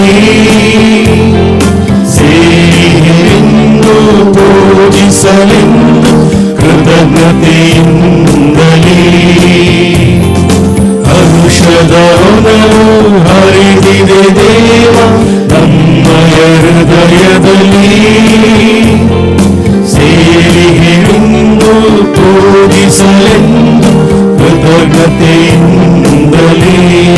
ಸೇರಿಎಂದು ಪೂಜಿಸಲೆಂದು ಕೃತಜ್ಞತೆಯಿಂದಲೇ ಹರುಷದ ಹೊನಲು ಹರಿದಿದೆ ದೇವ ನಮ್ಮಯ ಹೃದಯದಲ್ಲಿ ಸೇರಿಗೆಂದು ಪೂಜಿಸಲೆಂದು ಕೃತಜ್ಞತೆಯಿಂದಲೇ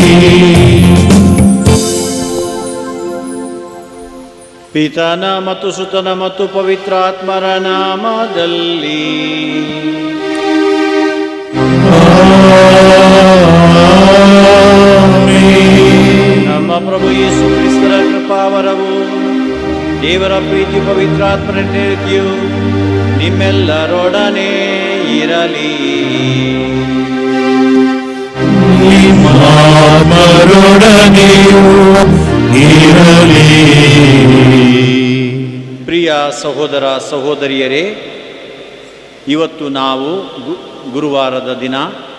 ಪಿತನ ಮತ್ತು ಸುತನ ಮತ್ತು ಪವಿತ್ರಾತ್ಮರ ನಾಮದಲ್ಲಿ ನಮ್ಮ ಪ್ರಭು ಯೇಸು ಕ್ರಿಸ್ತರ ಕೃಪಾವರವು ದೇವರ ಪ್ರೀತಿ ಪವಿತ್ರಾತ್ಮರ ನೀತಿಯು ನಿಮ್ಮೆಲ್ಲರೊಡನೆ ಇರಲಿ ಮಾಮರೊಡನೆಯೂ ಇರಲಿ ಪ್ರಿಯ ಸಹೋದರ ಸಹೋದರಿಯರೇ ಇವತ್ತು ನಾವು ಗು- ಗುರುವಾರದ ದಿನ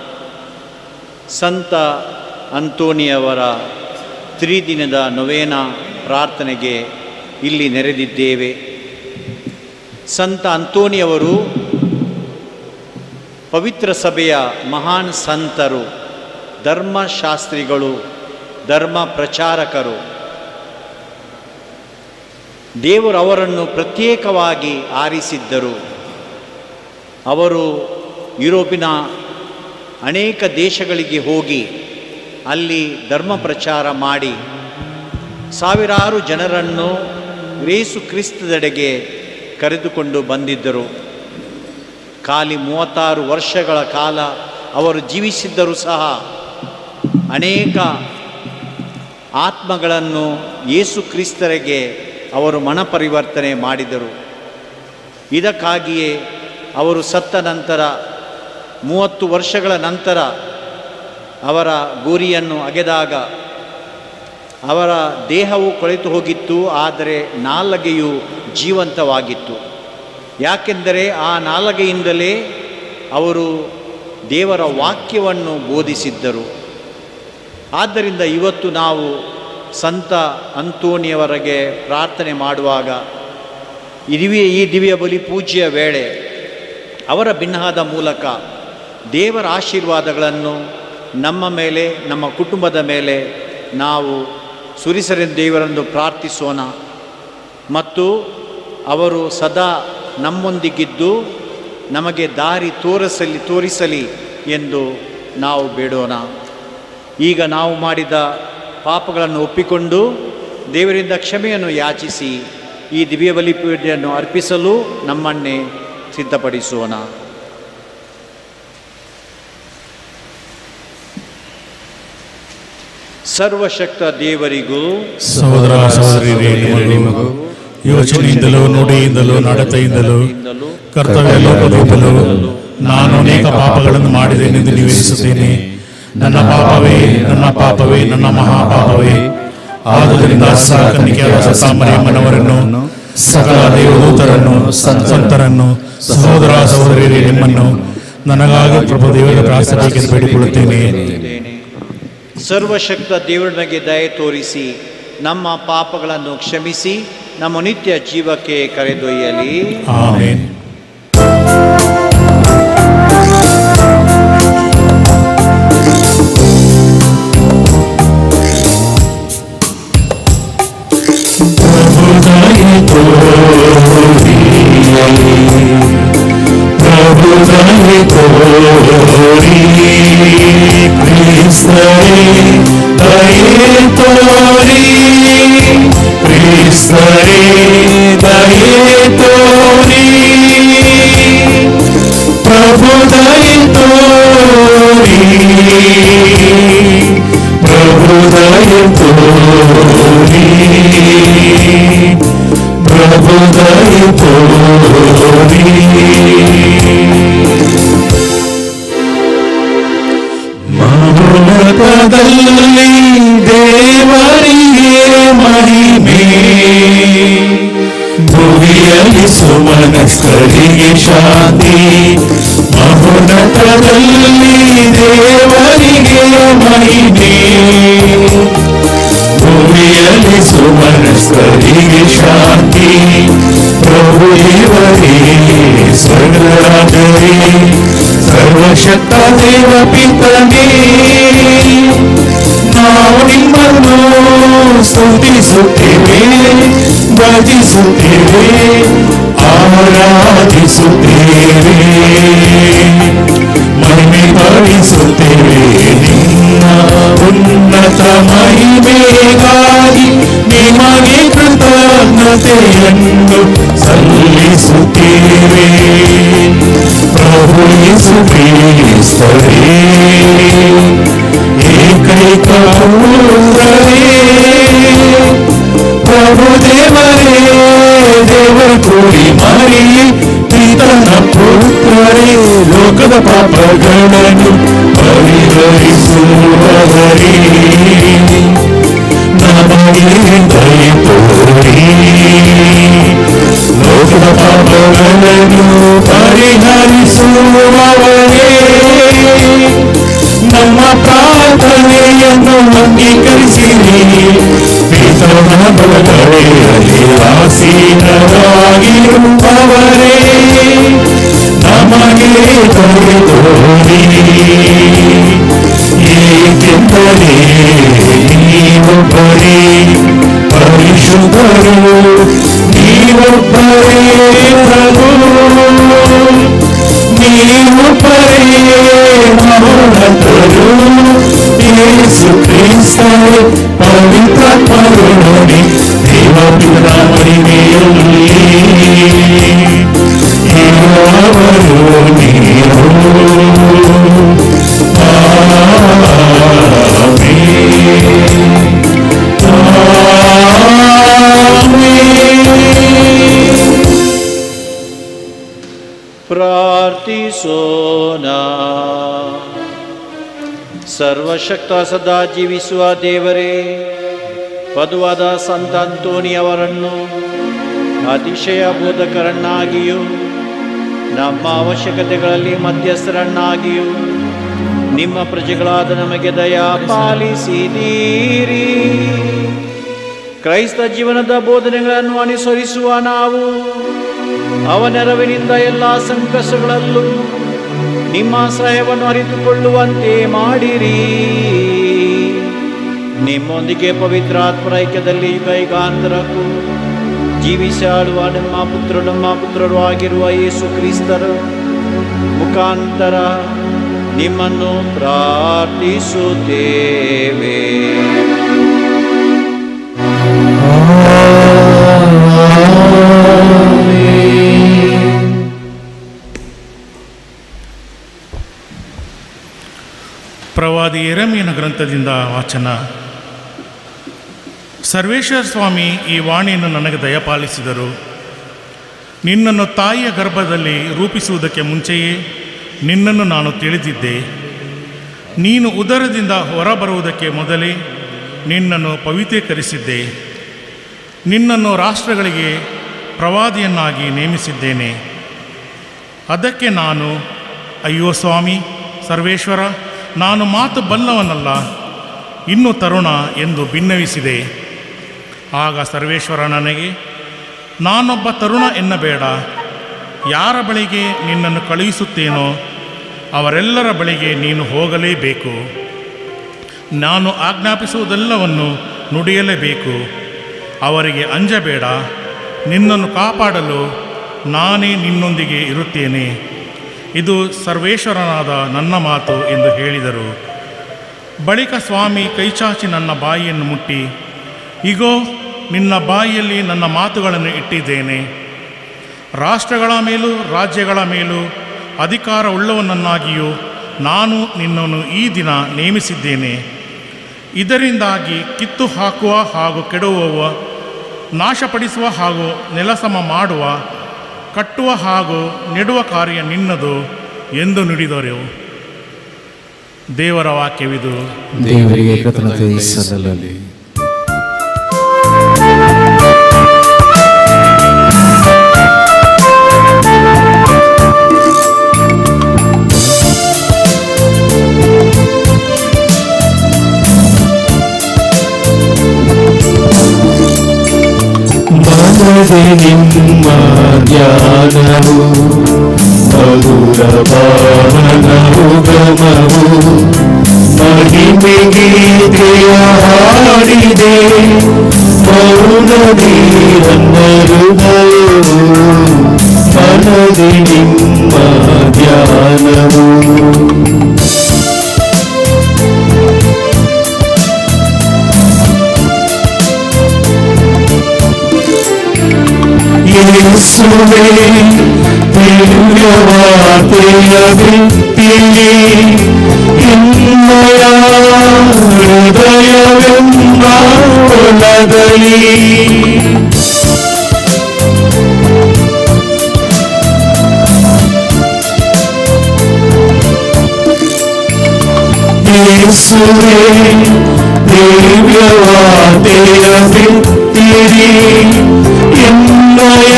ಸಂತ ಅಂತೋಣಿಯವರ ತ್ರಿದಿನದ ನೊವೇನ ಪ್ರಾರ್ಥನೆಗೆ ಇಲ್ಲಿ ನೆರೆದಿದ್ದೇವೆ ಸಂತ ಅಂತೋಣಿಯವರು ಪವಿತ್ರ ಸಭೆಯ ಮಹಾನ್ ಸಂತರು ಧರ್ಮಶಾಸ್ತ್ರಿಗಳು ಧರ್ಮ ಪ್ರಚಾರಕರು ದೇವರು ಅವರನ್ನು ಪ್ರತ್ಯೇಕವಾಗಿ ಆರಿಸಿದ್ದರು ಅವರು ಯುರೋಪಿನ ಅನೇಕ ದೇಶಗಳಿಗೆ ಹೋಗಿ ಅಲ್ಲಿ ಧರ್ಮ ಪ್ರಚಾರ ಮಾಡಿ ಸಾವಿರಾರು ಜನರನ್ನು ಯೇಸು ಕ್ರಿಸ್ತದೆಡೆಗೆ ಕರೆದುಕೊಂಡು ಬಂದಿದ್ದರು ಖಾಲಿ ಮೂವತ್ತಾರು ವರ್ಷಗಳ ಕಾಲ ಅವರು ಜೀವಿಸಿದ್ದರೂ ಸಹ ಅನೇಕ ಆತ್ಮಗಳನ್ನು ಯೇಸು ಕ್ರಿಸ್ತರಿಗೆ ಅವರು ಮನಪರಿವರ್ತನೆ ಮಾಡಿದರು ಇದಕ್ಕಾಗಿಯೇ ಅವರು ಸತ್ತ ನಂತರ ಮೂವತ್ತು ವರ್ಷಗಳ ನಂತರ ಅವರ ಗುರಿಯನ್ನು ಅಗೆದಾಗ ಅವರ ದೇಹವು ಕೊಳೆತು ಹೋಗಿತ್ತು ಆದರೆ ನಾಲಗೆಯು ಜೀವಂತವಾಗಿತ್ತು ಯಾಕೆಂದರೆ ಆ ನಾಲಗೆಯಿಂದಲೇ ಅವರು ದೇವರ ವಾಕ್ಯವನ್ನು ಬೋಧಿಸಿದ್ದರು ಆದ್ದರಿಂದ ಇವತ್ತು ನಾವು ಸಂತ ಅಂತೋಣಿಯವರಿಗೆ ಪ್ರಾರ್ಥನೆ ಮಾಡುವಾಗ ಈ ದಿವ್ಯ ಈ ದಿವ್ಯ ಬಲಿ ಪೂಜೆಯ ವೇಳೆ ಅವರ ಬಿನ್ನಹದ ಮೂಲಕ ದೇವರ ಆಶೀರ್ವಾದಗಳನ್ನು ನಮ್ಮ ಮೇಲೆ ನಮ್ಮ ಕುಟುಂಬದ ಮೇಲೆ ನಾವು ಸುರಿಸರೆಂದು ದೇವರನ್ನು ಪ್ರಾರ್ಥಿಸೋಣ ಮತ್ತು ಅವರು ಸದಾ ನಮ್ಮೊಂದಿಗಿದ್ದು ನಮಗೆ ದಾರಿ ತೋರಿಸಲಿ ತೋರಿಸಲಿ ಎಂದು ನಾವು ಬೇಡೋಣ ಈಗ ನಾವು ಮಾಡಿದ ಪಾಪಗಳನ್ನು ಒಪ್ಪಿಕೊಂಡು ದೇವರಿಂದ ಕ್ಷಮೆಯನ್ನು ಯಾಚಿಸಿ ಈ ದಿವ್ಯ ಬಲಿ ಪೂಜೆಯನ್ನು ಅರ್ಪಿಸಲು ನಮ್ಮನ್ನೇ ಸಿದ್ಧಪಡಿಸೋಣ ಸರ್ವಶಕ್ತ ದೇವರಿಗೂ ಸಹೋದರ ಸಹೋದರಿಯರೇ ನಿಮಗೂ ಯೋಚನೆಯಿಂದಲೂ ನುಡಿಯಿಂದಲೂ ನಡತೆಯಿಂದಲೂ ಕರ್ತವ್ಯ ಲೋಪದಿಂದಲೂ ನಾನು ಅನೇಕ ಪಾಪಗಳನ್ನು ಮಾಡಿದ್ದೇನೆಂದು ನಿವೇದಿಸುತ್ತೇನೆ ನನ್ನ ಪಾಪವೇ ನನ್ನ ಪಾಪವೇ ನನ್ನ ಮಹಾಪಾಪವೇ ಆದುದರಿಂದ ಸಾಕನಿಕೆಯಾದ ಸಾಮಾನ್ಯಮ್ಮನವರನ್ನು ಸಕಲ ದೇವದೂತರನ್ನು ಸಂತರನ್ನು ಸಹೋದರ ಸಹೋದರಿಯರೇ ನಿಮ್ಮನ್ನು ನನಗಾಗಿ ಪ್ರಭು ದೇವರ ಪ್ರಾರ್ಥನೆಗೆ ಬೇಡಿಕೊಳ್ಳುತ್ತೇನೆ ಸರ್ವಶಕ್ತ ದೇವರಿಗೆ ದಯೆ ತೋರಿಸಿ ನಮ್ಮ ಪಾಪಗಳನ್ನು ಕ್ಷಮಿಸಿ ನಮ್ಮ ನಿತ್ಯ ಜೀವಕ್ಕೆ ಕರೆದೊಯ್ಯಲಿ ಆಮೇನ್ ಪ್ರಭುದಯ ತೋರಿ ಕ್ರಿಸ್ತರೇ ದಯೆ ತೋರಿ ಕ್ರಿಸ್ತರೇ ದಯೆ ತೋರಿ ಪ್ರಭುದಯ ತೋರಿ ಪ್ರಭುದಯ ತೋರಿ ಪ್ರಭುದಯ ತೋರಿ ಮೌನಕದಲ್ಲಿ ದೇವರಿಗೆ ಮಹಿಮೆ ಭುವಿಯಲ್ಲಿ ಸುಮನಸ್ಥರಿಗೆ ಶಾಂತಿ ಮೌನಕದಲ್ಲಿ ದೇವರಿಗೆ ಮಹಿಮೆ ಭುವಿ ಭೂಮಿಯಲ್ಲಿ ಸುಮನಸ್ಕರಿಗೆ ಶಾಂತಿ ಪ್ರಭು ದೇವರೇ ಸ್ವರ್ಗರಾಜರೇ ಸರ್ವಶಕ್ತ ದೇವ ಪಿತನೇ ನಾವು ನಿಮ್ಮನ್ನು ಸ್ತುತಿಸುತ್ತೇವೆ ಭಜಿಸುತ್ತೇವೆ ಆರಾಧಿಸುತ್ತೇವೆ ಮಹಿಮೆ ಪಡಿಸುತ್ತೇವೆ ನಿನ್ನ ಉನ್ನತ ಮಹಿಮೆಗಾಗಿ ನಿಮಗೆ ಕೃತಜ್ಞತೆಯನ್ನು ಸಲ್ಲಿಸುತ್ತೇವೆ ಪ್ರಭು ಯೇಸು ಕ್ರಿಸ್ತರೇ ಏಕೈಕ ಪುತ್ರರೇ ಪ್ರಭು ದೇವರೇ ದೇವರ ಕೋರಿ ಮರಿ ಪಿತನ ಪುತ್ರರೇ ಲೋಕದ ಪಾಪಗಳನ್ನು ಪರಿಹರಿಸುವವರೇ ನಮಗೆ ದಯ ತೋರಿ ಲೋಕದ ಪಾಪಗಳನ್ನು ಪರಿಹರಿಸುವವರೇ ನಮ್ಮ ಪ್ರಾರ್ಥನೆಯನ್ನು ಅಂಗೀಕರಿಸಿರಿ ಪಿತನ ಬಲಗಡೆಯಲ್ಲಿ ಆಸೀನರಾಗಿರುವವರೇ ನಮಗೆ ದಯೆ ತೋರಿ ಏಕೆಂದರೆ ನೀವೊಬ್ಬರೇ ಪರಿಶುದ್ಧರು ನೀವೊಬ್ಬರೇ ಪ್ರಭು ನೀವೊಬ್ಬರೇ ಮಹೋನ್ನತರು ಯೇಸು ಕ್ರಿಸ್ತರೇ ಪವಿತ್ರ ಕರುಣೆ ದೇವಪಿತರ ಮಹಿಮೆಯಲ್ಲಿ ಇರುವವರು ನೀವು ಪ್ರಾರ್ಥಿಸೋಣ ಸರ್ವಶಕ್ತ ಸದಾ ಜೀವಿಸುವ ದೇವರೇ ವಧುವಾದ ಸಂತ ಅಂತೋನಿ ಅವರನ್ನು ಅತಿಶಯ ಬೋಧಕರನ್ನಾಗಿಯೂ ನಮ್ಮ ಅವಶ್ಯಕತೆಗಳಲ್ಲಿ ಮಧ್ಯಸ್ಥರನ್ನಾಗಿಯೂ ನಿಮ್ಮ ಪ್ರಜೆಗಳಾದ ನಮಗೆ ದಯಾ ಪಾಲಿಸಿದೀರಿ ಕ್ರೈಸ್ತ ಜೀವನದ ಬೋಧನೆಗಳನ್ನು ಅನುಸರಿಸುವ ನಾವು ಅವನೆರವಿನಿಂದ ಎಲ್ಲ ಸಂಕಷ್ಟಗಳಲ್ಲೂ ನಿಮ್ಮ ಸಹಾಯವನ್ನು ಅರಿತುಕೊಳ್ಳುವಂತೆ ಮಾಡಿರಿ ನಿಮ್ಮೊಂದಿಗೆ ಪವಿತ್ರಾತ್ಮರ ಐಕ್ಯದಲ್ಲಿ ಕೈಗಾಂತರಕ್ಕೂ ಜೀವಿಸಾಡುವ ನಮ್ಮ ಪುತ್ರರು ನಮ್ಮ ಪುತ್ರರು ಆಗಿರುವ ಯೇಸು ಕ್ರಿಸ್ತರ ಮುಖಾಂತರ ನಿಮ್ಮನ್ನು ಪ್ರಾರ್ಥಿಸುತ್ತೇವೆ ಪ್ರವಾದಿ ಎರಮಿಯನ ಗ್ರಂಥದಿಂದ ವಾಚನ ಸರ್ವೇಶ್ವರ ಸ್ವಾಮಿ ಈ ವಾಣಿಯನ್ನು ನನಗೆ ದಯಪಾಲಿಸಿದರು ನಿನ್ನನ್ನು ತಾಯಿಯ ಗರ್ಭದಲ್ಲಿ ರೂಪಿಸುವುದಕ್ಕೆ ಮುಂಚೆಯೇ ನಿನ್ನನ್ನು ನಾನು ತಿಳಿದಿದ್ದೆ ನೀನು ಉದರದಿಂದ ಹೊರಬರುವುದಕ್ಕೆ ಮೊದಲೇ ನಿನ್ನನ್ನು ಪವಿತ್ರೀಕರಿಸಿದ್ದೆ ನಿನ್ನನ್ನು ರಾಷ್ಟ್ರಗಳಿಗೆ ಪ್ರವಾದಿಯನ್ನಾಗಿ ನೇಮಿಸಿದ್ದೇನೆ ಅದಕ್ಕೆ ನಾನು ಅಯ್ಯೋ ಸ್ವಾಮಿ ಸರ್ವೇಶ್ವರ ನಾನು ಮಾತು ಬಲ್ಲವನಲ್ಲ ಇನ್ನೂ ತರುಣ ಎಂದು ಭಿನ್ನವಿಸಿದೆ ಆಗ ಸರ್ವೇಶ್ವರ ನನಗೆ ನಾನೊಬ್ಬ ತರುಣ ಎನ್ನಬೇಡ ಯಾರ ಬಳಿಗೆ ನಿನ್ನನ್ನು ಕಳುಹಿಸುತ್ತೇನೋ ಅವರೆಲ್ಲರ ಬಳಿಗೆ ನೀನು ಹೋಗಲೇಬೇಕು ನಾನು ಆಜ್ಞಾಪಿಸುವುದೆಲ್ಲವನ್ನು ನುಡಿಯಲೇಬೇಕು ಅವರಿಗೆ ಅಂಜಬೇಡ ನಿನ್ನನ್ನು ಕಾಪಾಡಲು ನಾನೇ ನಿನ್ನೊಂದಿಗೆ ಇರುತ್ತೇನೆ ಇದು ಸರ್ವೇಶ್ವರನಾದ ನನ್ನ ಮಾತು ಎಂದು ಹೇಳಿದರು ಬಳಿಕ ಸ್ವಾಮಿ ಕೈಚಾಚಿ ನನ್ನ ಬಾಯಿಯನ್ನು ಮುಟ್ಟಿ ಇಗೋ ನಿನ್ನ ಬಾಯಿಯಲ್ಲಿ ನನ್ನ ಮಾತುಗಳನ್ನು ಇಟ್ಟಿದ್ದೇನೆ ರಾಷ್ಟ್ರಗಳ ಮೇಲೂ ರಾಜ್ಯಗಳ ಮೇಲೂ ಅಧಿಕಾರ ಉಳ್ಳವನನ್ನಾಗಿಯೂ ನಾನು ನಿನ್ನನ್ನು ಈ ದಿನ ನೇಮಿಸಿದ್ದೇನೆ ಇದರಿಂದಾಗಿ ಕಿತ್ತು ಹಾಕುವ ಹಾಗೂ ಕೆಡುವವ ನಾಶಪಡಿಸುವ ಹಾಗೂ ನೆಲಸಮ ಮಾಡುವ ಕಟ್ಟುವ ಹಾಗೂ ನೆಡುವ ಕಾರ್ಯ ನಿನ್ನದು ಎಂದು ನುಡಿದರು ದೇವರ ವಾಕ್ಯವಿದು ದೇವರಿಗೆ ಕೃತಜ್ಞತೆ ಸಲ್ಲಲಿ ಿ ಮನದಿ ನಿಮ್ಮ ಧ್ಯಾನವು ಮಧುರ ಭಾವನವು ಗಮವು ಮಹಿಮೆಗೀತೆಯ ಹಾಡಿದೆ ಮೌನದಿ ನನ್ನ ಹೃದಯವು ಮನದಿ ನಿಮ್ಮ ಧ್ಯಾನವು ಯೇಸುವೆ ದಿವ್ಯವಾತೆಯ ವ್ಯಕ್ತಿಯೇ ಹಿಮ್ಮಯ ಹೃದಯವೆಂಬ ಹೊಲದಲ್ಲಿ ಯೇಸುವೆ ದಿವ್ಯವಾತೆಯ ವ್ಯಕ್ತಿಯೇ ಎನ್ನಯ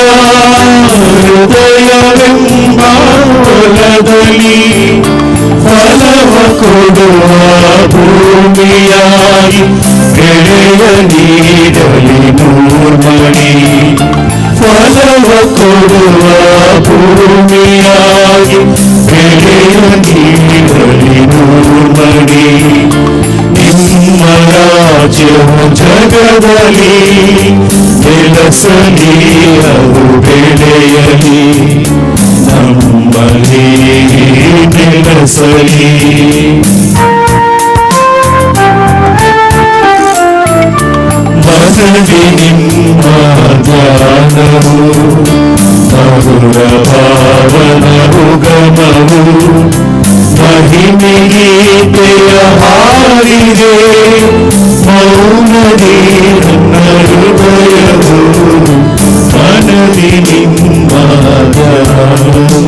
ಹೃದಯವೆಂಬ ಹೊಲದಲ್ಲಿ ಫಲವ ಕೊಡುವ ಭೂಮಿಯಾಗಿ ಬೆಳೆಯ ನೀರಲಿ ನೂರ್ಮಣಿ ಫಲವ ಕೊಡುವ ಭೂಮಿಯಾಗಿ ಬೆಳೆಯ ನೀರಲಿ ನೂರ್ಮಣಿ ನಿಮ್ಮ ರಾಜ್ಯವು ಜಗದಲ್ಲಿ ಬೆಳಸಲಿ ಅದು ಬೆಳೆಯಲಿ ನಮ್ಮಲ್ಲಿ ಬೆಳಸಲಿ ಮನದಿ ನಿಮ್ಮ ಧ್ಯಾನವು ಮಧುರ ಭಾವನವು ಗಮವು ಮಹಿಮೆಗೀತೆಯ ಹಾಡಿದೆ ಮೌನದಿ ನನ್ನ ಹೃದಯವು ಮನದಿ ನಿಮ್ಮ ಧ್ಯಾನವು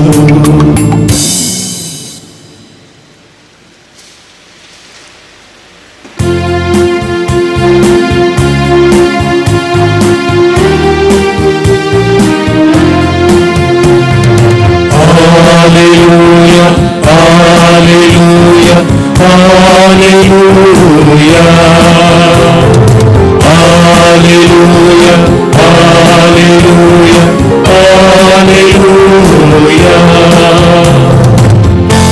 Hallelujah, hallelujah, hallelujah. Hallelujah, hallelujah, hallelujah.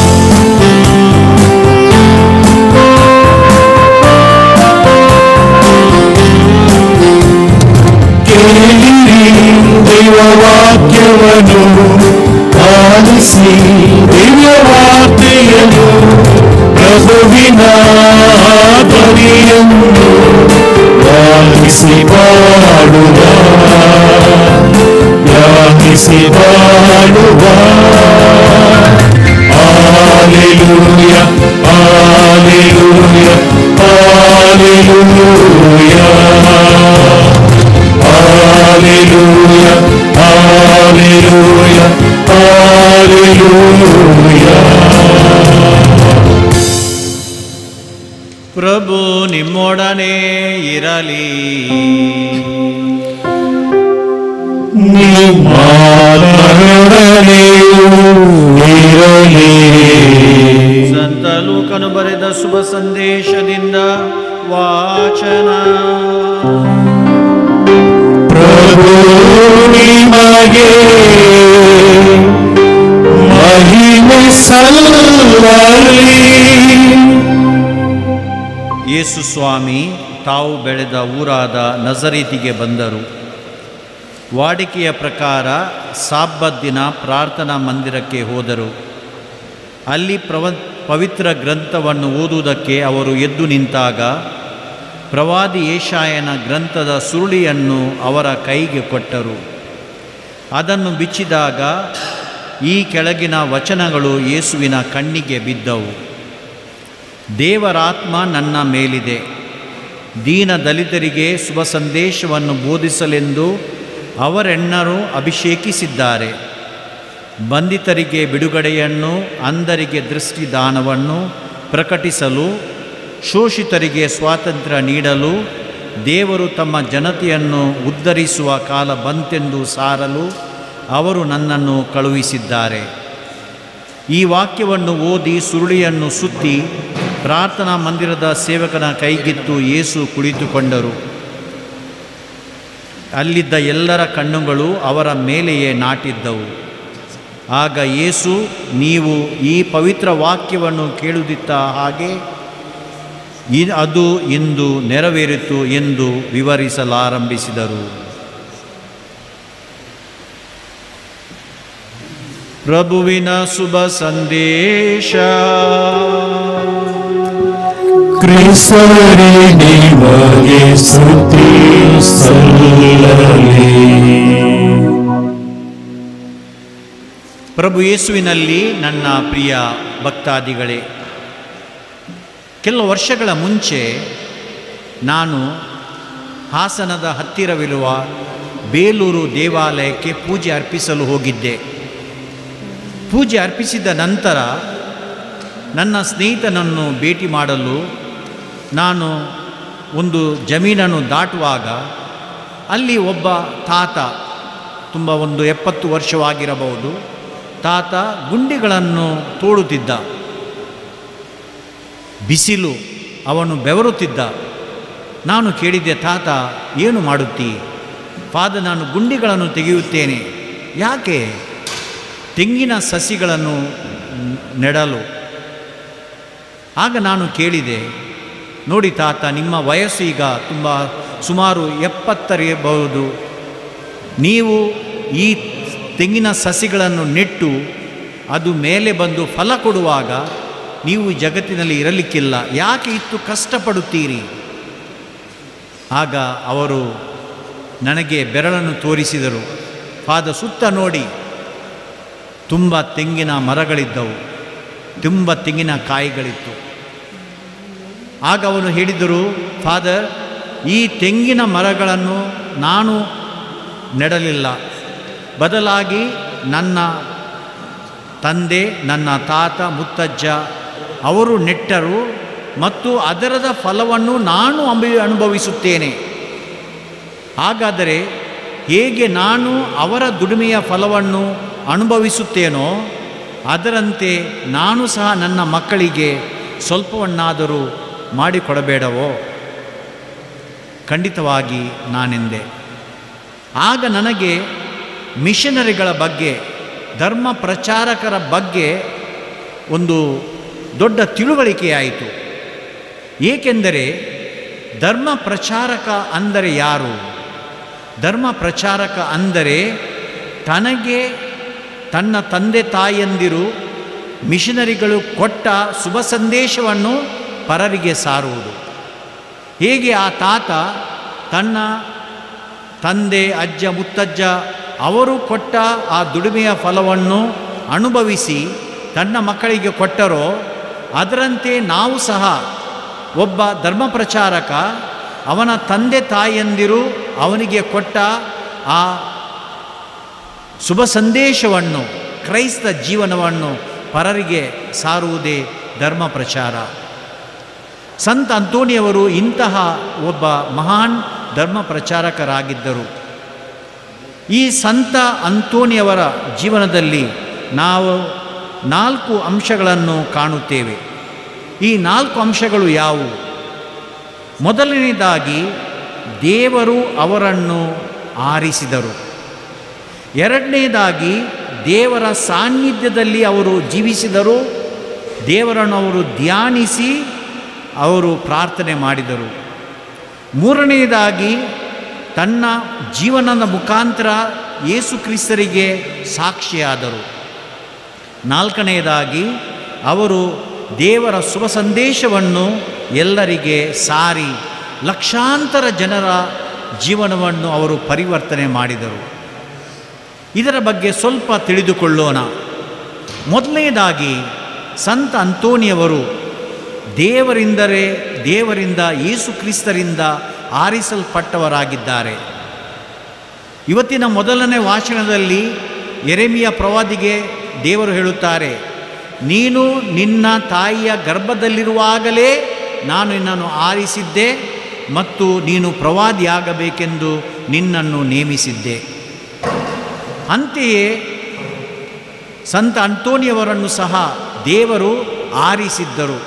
ಕೇಳಿರಿ ದೈವವಾಕ್ಯವನ್ನು ಆಲಿಸಿ ದಿವ್ಯವಾರ್ತೆಯನ್ನು ಪ್ರಭುವಿನ ಧ್ವನಿಯನ್ನು ಧ್ಯಾನಿಸಿ ಬಾಡುವ ಧ್ಯಾನಿಸಿ ಬಾಡುವ ಆಲೆಲೂಯ ಆಲೆಲೂಯ ಆಲೆಲೂಯ Hallelujah, hallelujah, hallelujah. ಪ್ರಭು ನಿಮ್ಮೊಡನೆ ಇರಲಿ ನಿಮ್ಮೊಡನೆಯೂ ಇರಲಿ ಸಂತ ಲೂಕನು ಬರೆದ ಶುಭ ಸಂದೇಶದಿಂದ ವಾಚನ ಪ್ರಭು ನಿಮಗೆ ಮಹಿಮೆ ಸಲ್ಲಲಿ ಯೇಸು ಸ್ವಾಮಿ ತಾವು ಬೆಳೆದ ಊರಾದ ನಜರೀತಿಗೆ ಬಂದರು ವಾಡಿಕೆಯ ಪ್ರಕಾರ ಸಾಬ್ಬತ್ ದಿನ ಪ್ರಾರ್ಥನಾ ಮಂದಿರಕ್ಕೆ ಹೋದರು ಅಲ್ಲಿ ಪ್ರವ ಪವಿತ್ರ ಗ್ರಂಥವನ್ನು ಓದುವುದಕ್ಕೆ ಅವರು ಎದ್ದು ನಿಂತಾಗ ಪ್ರವಾದಿ ಏಷಾಯನ ಗ್ರಂಥದ ಸುರುಳಿಯನ್ನು ಅವರ ಕೈಗೆ ಕೊಟ್ಟರು ಅದನ್ನು ಬಿಚ್ಚಿದಾಗ ಈ ಕೆಳಗಿನ ವಚನಗಳು ಯೇಸುವಿನ ಕಣ್ಣಿಗೆ ಬಿದ್ದವು ದೇವರಾತ್ಮ ನನ್ನ ಮೇಲಿದೆ ದೀನ ದಲಿತರಿಗೆ ಶುಭ ಸಂದೇಶವನ್ನು ಬೋಧಿಸಲೆಂದು ಅವರೆಣ್ಣರು ಅಭಿಷೇಕಿಸಿದ್ದಾರೆ ಬಂಧಿತರಿಗೆ ಬಿಡುಗಡೆಯನ್ನು ಅಂಧರಿಗೆ ದೃಷ್ಟಿದಾನವನ್ನು ಪ್ರಕಟಿಸಲು ಶೋಷಿತರಿಗೆ ಸ್ವಾತಂತ್ರ್ಯ ನೀಡಲು ದೇವರು ತಮ್ಮ ಜನತೆಯನ್ನು ಉದ್ಧರಿಸುವ ಕಾಲ ಬಂತೆಂದು ಸಾರಲು ಅವರು ನನ್ನನ್ನು ಕಳುಹಿಸಿದ್ದಾರೆ ಈ ವಾಕ್ಯವನ್ನು ಓದಿ ಸುರುಳಿಯನ್ನು ಸುತ್ತಿ ಪ್ರಾರ್ಥನಾ ಮಂದಿರದ ಸೇವಕನ ಕೈಗಿತ್ತು ಯೇಸು ಕುಳಿತುಕೊಂಡರು ಅಲ್ಲಿದ್ದ ಎಲ್ಲರ ಕಣ್ಣುಗಳು ಅವರ ಮೇಲೆಯೇ ನಾಟಿದ್ದವು ಆಗ ಯೇಸು ನೀವು ಈ ಪವಿತ್ರ ವಾಕ್ಯವನ್ನು ಕೇಳುತ್ತಿದ್ದ ಹಾಗೆ ಇ- ಅದು ಇಂದು ನೆರವೇರಿತು ಎಂದು ವಿವರಿಸಲಾರಂಭಿಸಿದರು ಪ್ರಭುವಿನ ಶುಭ ಸಂದೇಶ ಕ್ರಿಸ್ತರೇ ನಿಮಗೆ ಸ್ತುತಿ ಸಲ್ಲಲಿ ಪ್ರಭು ಯೇಸುವಿನಲ್ಲಿ ನನ್ನ ಪ್ರಿಯ ಭಕ್ತಾದಿಗಳೇ ಕೆಲವು ವರ್ಷಗಳ ಮುಂಚೆ ನಾನು ಹಾಸನದ ಹತ್ತಿರವಿರುವ ಬೇಲೂರು ದೇವಾಲಯಕ್ಕೆ ಪೂಜೆ ಅರ್ಪಿಸಲು ಹೋಗಿದ್ದೆ ಪೂಜೆ ಅರ್ಪಿಸಿದ ನಂತರ ನನ್ನ ಸ್ನೇಹಿತನನ್ನು ಭೇಟಿ ಮಾಡಲು ನಾನು ಒಂದು ಜಮೀನನ್ನು ದಾಟುವಾಗ ಅಲ್ಲಿ ಒಬ್ಬ ತಾತ ತುಂಬ ಒಂದು ಎಪ್ಪತ್ತು ವರ್ಷವಾಗಿರಬಹುದು ತಾತ ಗುಂಡಿಗಳನ್ನು ತೋಡುತ್ತಿದ್ದ ಬಿಸಿಲು ಅವನು ಬೆವರುತ್ತಿದ್ದ ನಾನು ಕೇಳಿದ್ದೆ ತಾತ ಏನು ಮಾಡುತ್ತೀ ಪಾದ ನಾನು ಗುಂಡಿಗಳನ್ನು ತೆಗೆಯುತ್ತೇನೆ ಯಾಕೆ ತೆಂಗಿನ ಸಸಿಗಳನ್ನು ನೆಡಲು ಆಗ ನಾನು ಕೇಳಿದೆ ನೋಡಿ ತಾತ ನಿಮ್ಮ ವಯಸ್ಸು ಈಗ ತುಂಬ ಸುಮಾರು ಎಪ್ಪತ್ತರಿರಬಹುದು ನೀವು ಈ ತೆಂಗಿನ ಸಸಿಗಳನ್ನು ನೆಟ್ಟು ಅದು ಮೇಲೆ ಬಂದು ಫಲ ಕೊಡುವಾಗ ನೀವು ಈ ಜಗತ್ತಿನಲ್ಲಿ ಇರಲಿಕ್ಕಿಲ್ಲ ಯಾಕೆ ಇಷ್ಟು ಕಷ್ಟಪಡುತ್ತೀರಿ ಆಗ ಅವರು ನನಗೆ ಬೆರಳನ್ನು ತೋರಿಸಿದರು ಪಾದ ಸುತ್ತ ನೋಡಿ ತುಂಬ ತೆಂಗಿನ ಮರಗಳಿದ್ದವು ತುಂಬ ತೆಂಗಿನ ಕಾಯಿಗಳಿತ್ತು ಆಗ ಅವನು ಹೇಳಿದರು ಫಾದರ್ ಈ ತೆಂಗಿನ ಮರಗಳನ್ನು ನಾನು ನೆಡಲಿಲ್ಲ ಬದಲಾಗಿ ನನ್ನ ತಂದೆ ನನ್ನ ತಾತ ಮುತ್ತಜ್ಜ ಅವರು ನೆಟ್ಟರು ಮತ್ತು ಅದರದ ಫಲವನ್ನು ನಾನು ಅಂಬಿ ಅನುಭವಿಸುತ್ತೇನೆ ಹಾಗಾದರೆ ಹೇಗೆ ನಾನು ಅವರ ದುಡಿಮೆಯ ಫಲವನ್ನು ಅನುಭವಿಸುತ್ತೇನೋ ಅದರಂತೆ ನಾನು ಸಹ ನನ್ನ ಮಕ್ಕಳಿಗೆ ಸ್ವಲ್ಪವನ್ನಾದರೂ ಮಾಡಿಕೊಡಬೇಡವೋ ಖಂಡಿತವಾಗಿ ನಾನೆಂದೆ ಆಗ ನನಗೆ ಮಿಷನರಿಗಳ ಬಗ್ಗೆ ಧರ್ಮ ಪ್ರಚಾರಕರ ಬಗ್ಗೆ ಒಂದು ದೊಡ್ಡ ತಿಳುವಳಿಕೆಯಾಯಿತು ಏಕೆಂದರೆ ಧರ್ಮ ಪ್ರಚಾರಕ ಅಂದರೆ ಯಾರು ಧರ್ಮ ಪ್ರಚಾರಕ ಅಂದರೆ ತನಗೆ ತನ್ನ ತಂದೆ ತಾಯಂದಿರು ಮಿಷನರಿಗಳು ಕೊಟ್ಟ ಶುಭ ಸಂದೇಶವನ್ನು ಪರರಿಗೆ ಸಾರುವುದು ಹೇಗೆ ಆ ತಾತ ತನ್ನ ತಂದೆ ಅಜ್ಜ ಮುತ್ತಜ್ಜ ಅವರು ಕೊಟ್ಟ ಆ ದುಡಿಮೆಯ ಫಲವನ್ನು ಅನುಭವಿಸಿ ತನ್ನ ಮಕ್ಕಳಿಗೆ ಕೊಟ್ಟರೋ ಅದರಂತೆ ನಾವು ಸಹ ಒಬ್ಬ ಧರ್ಮ ಪ್ರಚಾರಕ ಅವನ ತಂದೆ ತಾಯಂದಿರು ಅವನಿಗೆ ಕೊಟ್ಟ ಆ ಶುಭ ಸಂದೇಶವನ್ನು ಕ್ರೈಸ್ತ ಜೀವನವನ್ನು ಪರರಿಗೆ ಸಾರುವುದೇ ಧರ್ಮ ಪ್ರಚಾರ ಸಂತ ಅಂತೋಣಿಯವರು ಇಂತಹ ಒಬ್ಬ ಮಹಾನ್ ಧರ್ಮ ಪ್ರಚಾರಕರಾಗಿದ್ದರು ಈ ಸಂತ ಅಂತೋಣಿಯವರ ಜೀವನದಲ್ಲಿ ನಾವು ನಾಲ್ಕು ಅಂಶಗಳನ್ನು ಕಾಣುತ್ತೇವೆ ಈ ನಾಲ್ಕು ಅಂಶಗಳು ಯಾವುವು ಮೊದಲನೇದಾಗಿ ದೇವರು ಅವರನ್ನು ಆರಿಸಿದರು ಎರಡನೇದಾಗಿ ದೇವರ ಸಾನ್ನಿಧ್ಯದಲ್ಲಿ ಅವರು ಜೀವಿಸಿದರು ದೇವರನ್ನು ಅವರು ಧ್ಯಾನಿಸಿ ಅವರು ಪ್ರಾರ್ಥನೆ ಮಾಡಿದರು ಮೂರನೆಯದಾಗಿ ತನ್ನ ಜೀವನದ ಮುಖಾಂತರ ಯೇಸು ಕ್ರಿಸ್ತರಿಗೆ ಸಾಕ್ಷಿಯಾದರು ನಾಲ್ಕನೆಯದಾಗಿ ಅವರು ದೇವರ ಶುಭ ಸಂದೇಶವನ್ನು ಎಲ್ಲರಿಗೆ ಸಾರಿ ಲಕ್ಷಾಂತರ ಜನರ ಜೀವನವನ್ನು ಅವರು ಪರಿವರ್ತನೆ ಮಾಡಿದರು ಇದರ ಬಗ್ಗೆ ಸ್ವಲ್ಪ ತಿಳಿದುಕೊಳ್ಳೋಣ ಮೊದಲನೇದಾಗಿ ಸಂತ ಅಂತೋಣಿಯವರು ದೇವರಿಂದಲೇ ದೇವರಿಂದ ಯೇಸು ಕ್ರಿಸ್ತರಿಂದ ಆರಿಸಲ್ಪಟ್ಟವರಾಗಿದ್ದಾರೆ ಇವತ್ತಿನ ಮೊದಲನೇ ವಾಚನದಲ್ಲಿ ಎರೆಮಿಯ ಪ್ರವಾದಿಗೆ ದೇವರು ಹೇಳುತ್ತಾರೆ ನೀನು ನಿನ್ನ ತಾಯಿಯ ಗರ್ಭದಲ್ಲಿರುವಾಗಲೇ ನಾನು ನಿನ್ನನ್ನು ಆರಿಸಿದ್ದೆ ಮತ್ತು ನೀನು ಪ್ರವಾದಿಯಾಗಬೇಕೆಂದು ನಿನ್ನನ್ನು ನೇಮಿಸಿದ್ದೆ ಅಂತೆಯೇ ಸಂತ ಅಂತೋಣಿಯವರನ್ನು ಸಹ ದೇವರು ಆರಿಸಿದ್ದರು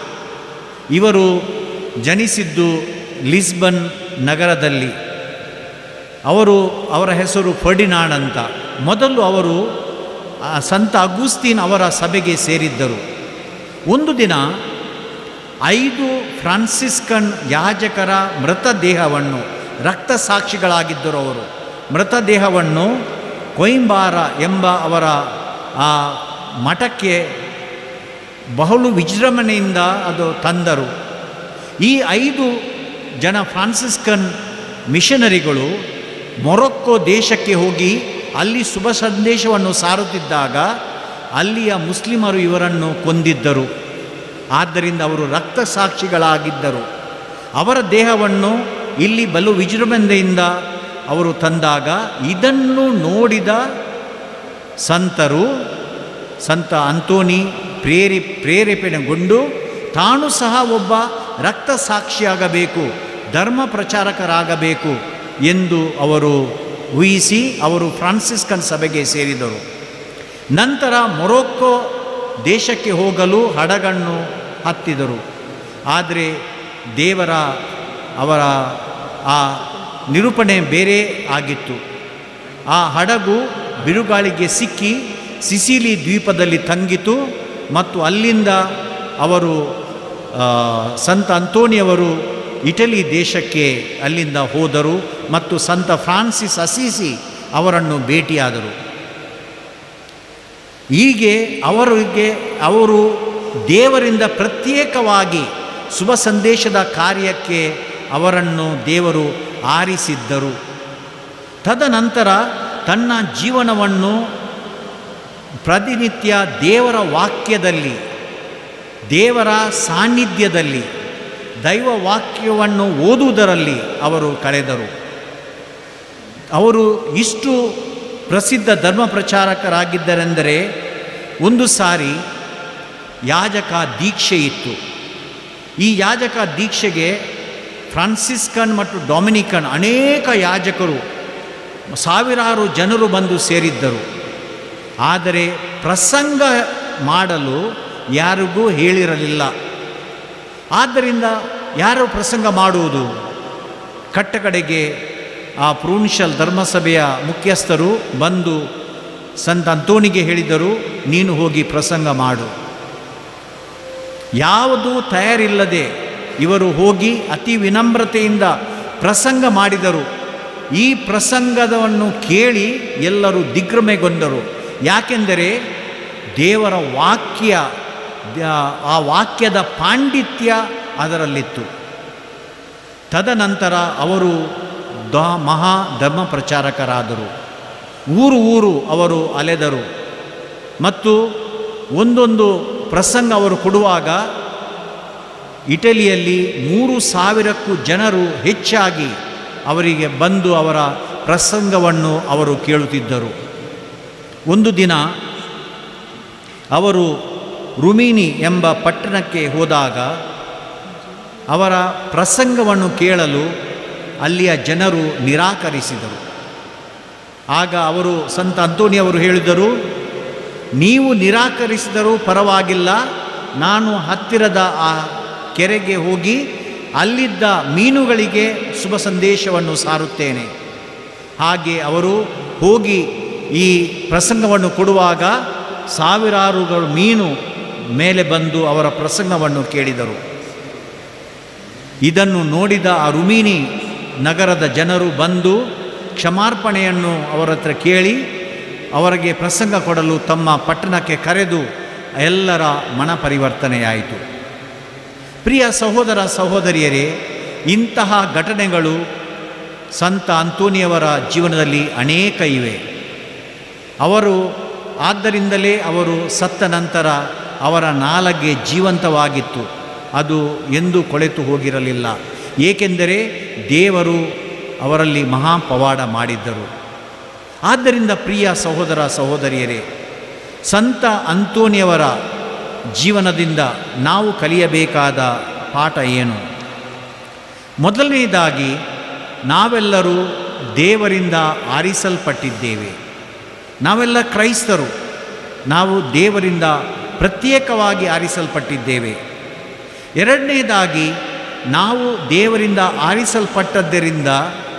ಇವರು ಜನಿಸಿದ್ದು ಲಿಸ್ಬನ್ ನಗರದಲ್ಲಿ ಅವರು ಅವರ ಹೆಸರು ಫರ್ಡಿನಾಡ್ ಅಂತ ಮೊದಲು ಅವರು ಆ ಸಂತ ಅಗೂಸ್ತೀನ್ ಅವರ ಸಭೆಗೆ ಸೇರಿದ್ದರು ಒಂದು ದಿನ ಐದು ಫ್ರಾನ್ಸಿಸ್ಕನ್ ಯಾಜಕರ ಮೃತದೇಹವನ್ನು ರಕ್ತ ಸಾಕ್ಷಿಗಳಾಗಿದ್ದರು ಅವರು ಮೃತದೇಹವನ್ನು ಕೊಯಿಂಬಾರ ಎಂಬ ಅವರ ಆ ಮಠಕ್ಕೆ ಬಹಳು ವಿಜೃಂಭಣೆಯಿಂದ ಅದು ತಂದರು ಈ ಐದು ಜನ ಫ್ರಾನ್ಸಿಸ್ಕನ್ ಮಿಷನರಿಗಳು ಮೊರೊಕ್ಕೋ ದೇಶಕ್ಕೆ ಹೋಗಿ ಅಲ್ಲಿ ಶುಭ ಸಂದೇಶವನ್ನು ಸಾರುತ್ತಿದ್ದಾಗ ಅಲ್ಲಿಯ ಮುಸ್ಲಿಮರು ಇವರನ್ನು ಕೊಂದಿದ್ದರು ಆದ್ದರಿಂದ ಅವರು ರಕ್ತ ಸಾಕ್ಷಿಗಳಾಗಿದ್ದರು ಅವರ ದೇಹವನ್ನು ಇಲ್ಲಿ ಬಲು ವಿಜೃಂಭಣೆಯಿಂದ ಅವರು ತಂದಾಗ ಇದನ್ನು ನೋಡಿದ ಸಂತರು ಸಂತ ಅಂತೋನಿ ಪ್ರೇರಿ ಪ್ರೇರೇಪಣೆಗೊಂಡು ತಾನು ಸಹ ಒಬ್ಬ ರಕ್ತ ಸಾಕ್ಷಿಯಾಗಬೇಕು ಧರ್ಮ ಪ್ರಚಾರಕರಾಗಬೇಕು ಎಂದು ಅವರು ಊಹಿಸಿ ಅವರು ಫ್ರಾನ್ಸಿಸ್ಕನ್ ಸಭೆಗೆ ಸೇರಿದರು ನಂತರ ಮೊರೊಕ್ಕೋ ದೇಶಕ್ಕೆ ಹೋಗಲು ಹಡಗನ್ನು ಹತ್ತಿದರು ಆದರೆ ದೇವರ ಅವರ ಆ ನಿರೂಪಣೆ ಬೇರೆ ಆಗಿತ್ತು ಆ ಹಡಗು ಬಿರುಗಾಳಿಗೆ ಸಿಕ್ಕಿ ಸಿಸಿಲಿ ದ್ವೀಪದಲ್ಲಿ ತಂಗಿತು ಮತ್ತು ಅಲ್ಲಿಂದ ಅವರು ಆ, ಸಂತ ಅಂತೋಣಿಯವರು ಇಟಲಿ ದೇಶಕ್ಕೆ ಅಲ್ಲಿಂದ ಹೋದರು ಮತ್ತು ಸಂತ ಫ್ರಾನ್ಸಿಸ್ ಅಸೀಸಿ ಅವರನ್ನು ಭೇಟಿಯಾದರು ಹೀಗೆ ಅವರಿಗೆ ಅವರು ದೇವರಿಂದ ಪ್ರತ್ಯೇಕವಾಗಿ ಶುಭ ಸಂದೇಶದ ಕಾರ್ಯಕ್ಕೆ ಅವರನ್ನು ದೇವರು ಆರಿಸಿದ್ದರು ತದನಂತರ ತನ್ನ ಜೀವನವನ್ನು ಪ್ರತಿನಿತ್ಯ ದೇವರ ವಾಕ್ಯದಲ್ಲಿ ದೇವರ ಸಾನ್ನಿಧ್ಯದಲ್ಲಿ ದೈವ ವಾಕ್ಯವನ್ನು ಓದುವುದರಲ್ಲಿ ಅವರು ಕಳೆದರು ಅವರು ಇಷ್ಟು ಪ್ರಸಿದ್ಧ ಧರ್ಮ ಪ್ರಚಾರಕರಾಗಿದ್ದರೆಂದರೆ ಒಂದು ಸಾರಿ ಯಾಜಕ ದೀಕ್ಷೆ ಇತ್ತು ಈ ಯಾಜಕ ದೀಕ್ಷೆಗೆ ಫ್ರಾನ್ಸಿಸ್ಕನ್ ಮತ್ತು ಡೊಮಿನಿಕನ್ ಅನೇಕ ಯಾಜಕರು ಸಾವಿರಾರು ಜನರು ಬಂದು ಸೇರಿದ್ದರು ಆದರೆ ಪ್ರಸಂಗ ಮಾಡಲು ಯಾರಿಗೂ ಹೇಳಿರಲಿಲ್ಲ ಆದ್ದರಿಂದ ಯಾರು ಪ್ರಸಂಗ ಮಾಡುವುದು ಕಟ್ಟಕಡೆಗೆ ಆ ಪ್ರೂನ್ಷಲ್ ಧರ್ಮಸಭೆಯ ಮುಖ್ಯಸ್ಥರು ಬಂದು ಸಂತ ಅಂತೋಣಿಗೆ ಹೇಳಿದರು ನೀನು ಹೋಗಿ ಪ್ರಸಂಗ ಮಾಡು ಯಾವುದೂ ತಯಾರಿಲ್ಲದೆ ಇವರು ಹೋಗಿ ಅತಿ ವಿನಮ್ರತೆಯಿಂದ ಪ್ರಸಂಗ ಮಾಡಿದರು ಈ ಪ್ರಸಂಗದವನ್ನು ಕೇಳಿ ಎಲ್ಲರೂ ದಿಗ್ಭ್ರಮೆಗೊಂಡರು ಯಾಕೆಂದರೆ ದೇವರ ವಾಕ್ಯ ದ- ಆ ವಾಕ್ಯದ ಪಾಂಡಿತ್ಯ ಅದರಲ್ಲಿತ್ತು ತದನಂತರ ಅವರು ದ ಮಹಾ ಧರ್ಮ ಪ್ರಚಾರಕರಾದರು ಊರು ಊರು ಅವರು ಅಲೆದರು ಮತ್ತು ಒಂದೊಂದು ಪ್ರಸಂಗ ಅವರು ಕೊಡುವಾಗ ಇಟಲಿಯಲ್ಲಿ ಮೂರು ಸಾವಿರಕ್ಕೂ ಜನರು ಹೆಚ್ಚಾಗಿ ಅವರಿಗೆ ಬಂದು ಅವರ ಪ್ರಸಂಗವನ್ನು ಅವರು ಕೇಳುತ್ತಿದ್ದರು ಒಂದು ದಿನ ಅವರು ರುಮಿನಿ ಎಂಬ ಪಟ್ಟಣಕ್ಕೆ ಹೋದಾಗ ಅವರ ಪ್ರಸಂಗವನ್ನು ಕೇಳಲು ಅಲ್ಲಿಯ ಜನರು ನಿರಾಕರಿಸಿದರು ಆಗ ಅವರು ಸಂತ ಅಂತೋಣಿಯವರು ಹೇಳಿದರು ನೀವು ನಿರಾಕರಿಸಿದರೂ ಪರವಾಗಿಲ್ಲ ನಾನು ಹತ್ತಿರದ ಆ ಕೆರೆಗೆ ಹೋಗಿ ಅಲ್ಲಿದ್ದ ಮೀನುಗಳಿಗೆ ಶುಭ ಸಂದೇಶವನ್ನು ಸಾರುತ್ತೇನೆ ಹಾಗೆ ಅವರು ಹೋಗಿ ಈ ಪ್ರಸಂಗವನ್ನು ಕೊಡುವಾಗ ಸಾವಿರಾರುಗಳು ಮೀನು ಮೇಲೆ ಬಂದು ಅವರ ಪ್ರಸಂಗವನ್ನು ಕೇಳಿದರು ಇದನ್ನು ನೋಡಿದ ಆ ರುಮಿನಿ ನಗರದ ಜನರು ಬಂದು ಕ್ಷಮಾರ್ಪಣೆಯನ್ನು ಅವರ ಹತ್ರ ಕೇಳಿ ಅವರಿಗೆ ಪ್ರಸಂಗ ಕೊಡಲು ತಮ್ಮ ಪಟ್ಟಣಕ್ಕೆ ಕರೆದು ಎಲ್ಲರ ಮನ ಪರಿವರ್ತನೆಯಾಯಿತು ಪ್ರಿಯ ಸಹೋದರ ಸಹೋದರಿಯರೇ ಇಂತಹ ಘಟನೆಗಳು ಸಂತ ಅಂತೋನಿಯವರ ಜೀವನದಲ್ಲಿ ಅನೇಕ ಇವೆ ಅವರು ಆದ್ದರಿಂದಲೇ ಅವರು ಸತ್ತ ನಂತರ ಅವರ ನಾಲಗೆ ಜೀವಂತವಾಗಿತ್ತು ಅದು ಎಂದೂ ಕೊಳೆತು ಹೋಗಿರಲಿಲ್ಲ ಏಕೆಂದರೆ ದೇವರು ಅವರಲ್ಲಿ ಮಹಾಪವಾಡ ಮಾಡಿದ್ದರು ಆದ್ದರಿಂದ ಪ್ರಿಯ ಸಹೋದರ ಸಹೋದರಿಯರೇ ಸಂತ ಅಂತೋನಿಯವರ ಜೀವನದಿಂದ ನಾವು ಕಲಿಯಬೇಕಾದ ಪಾಠ ಏನು ಮೊದಲನೆಯದಾಗಿ ನಾವೆಲ್ಲರೂ ದೇವರಿಂದ ಆರಿಸಲ್ಪಟ್ಟಿದ್ದೇವೆ ನಾವೆಲ್ಲ ಕ್ರೈಸ್ತರು ನಾವು ದೇವರಿಂದ ಪ್ರತ್ಯೇಕವಾಗಿ ಆರಿಸಲ್ಪಟ್ಟಿದ್ದೇವೆ ಎರಡನೇದಾಗಿ ನಾವು ದೇವರಿಂದ ಆರಿಸಲ್ಪಟ್ಟದ್ದರಿಂದ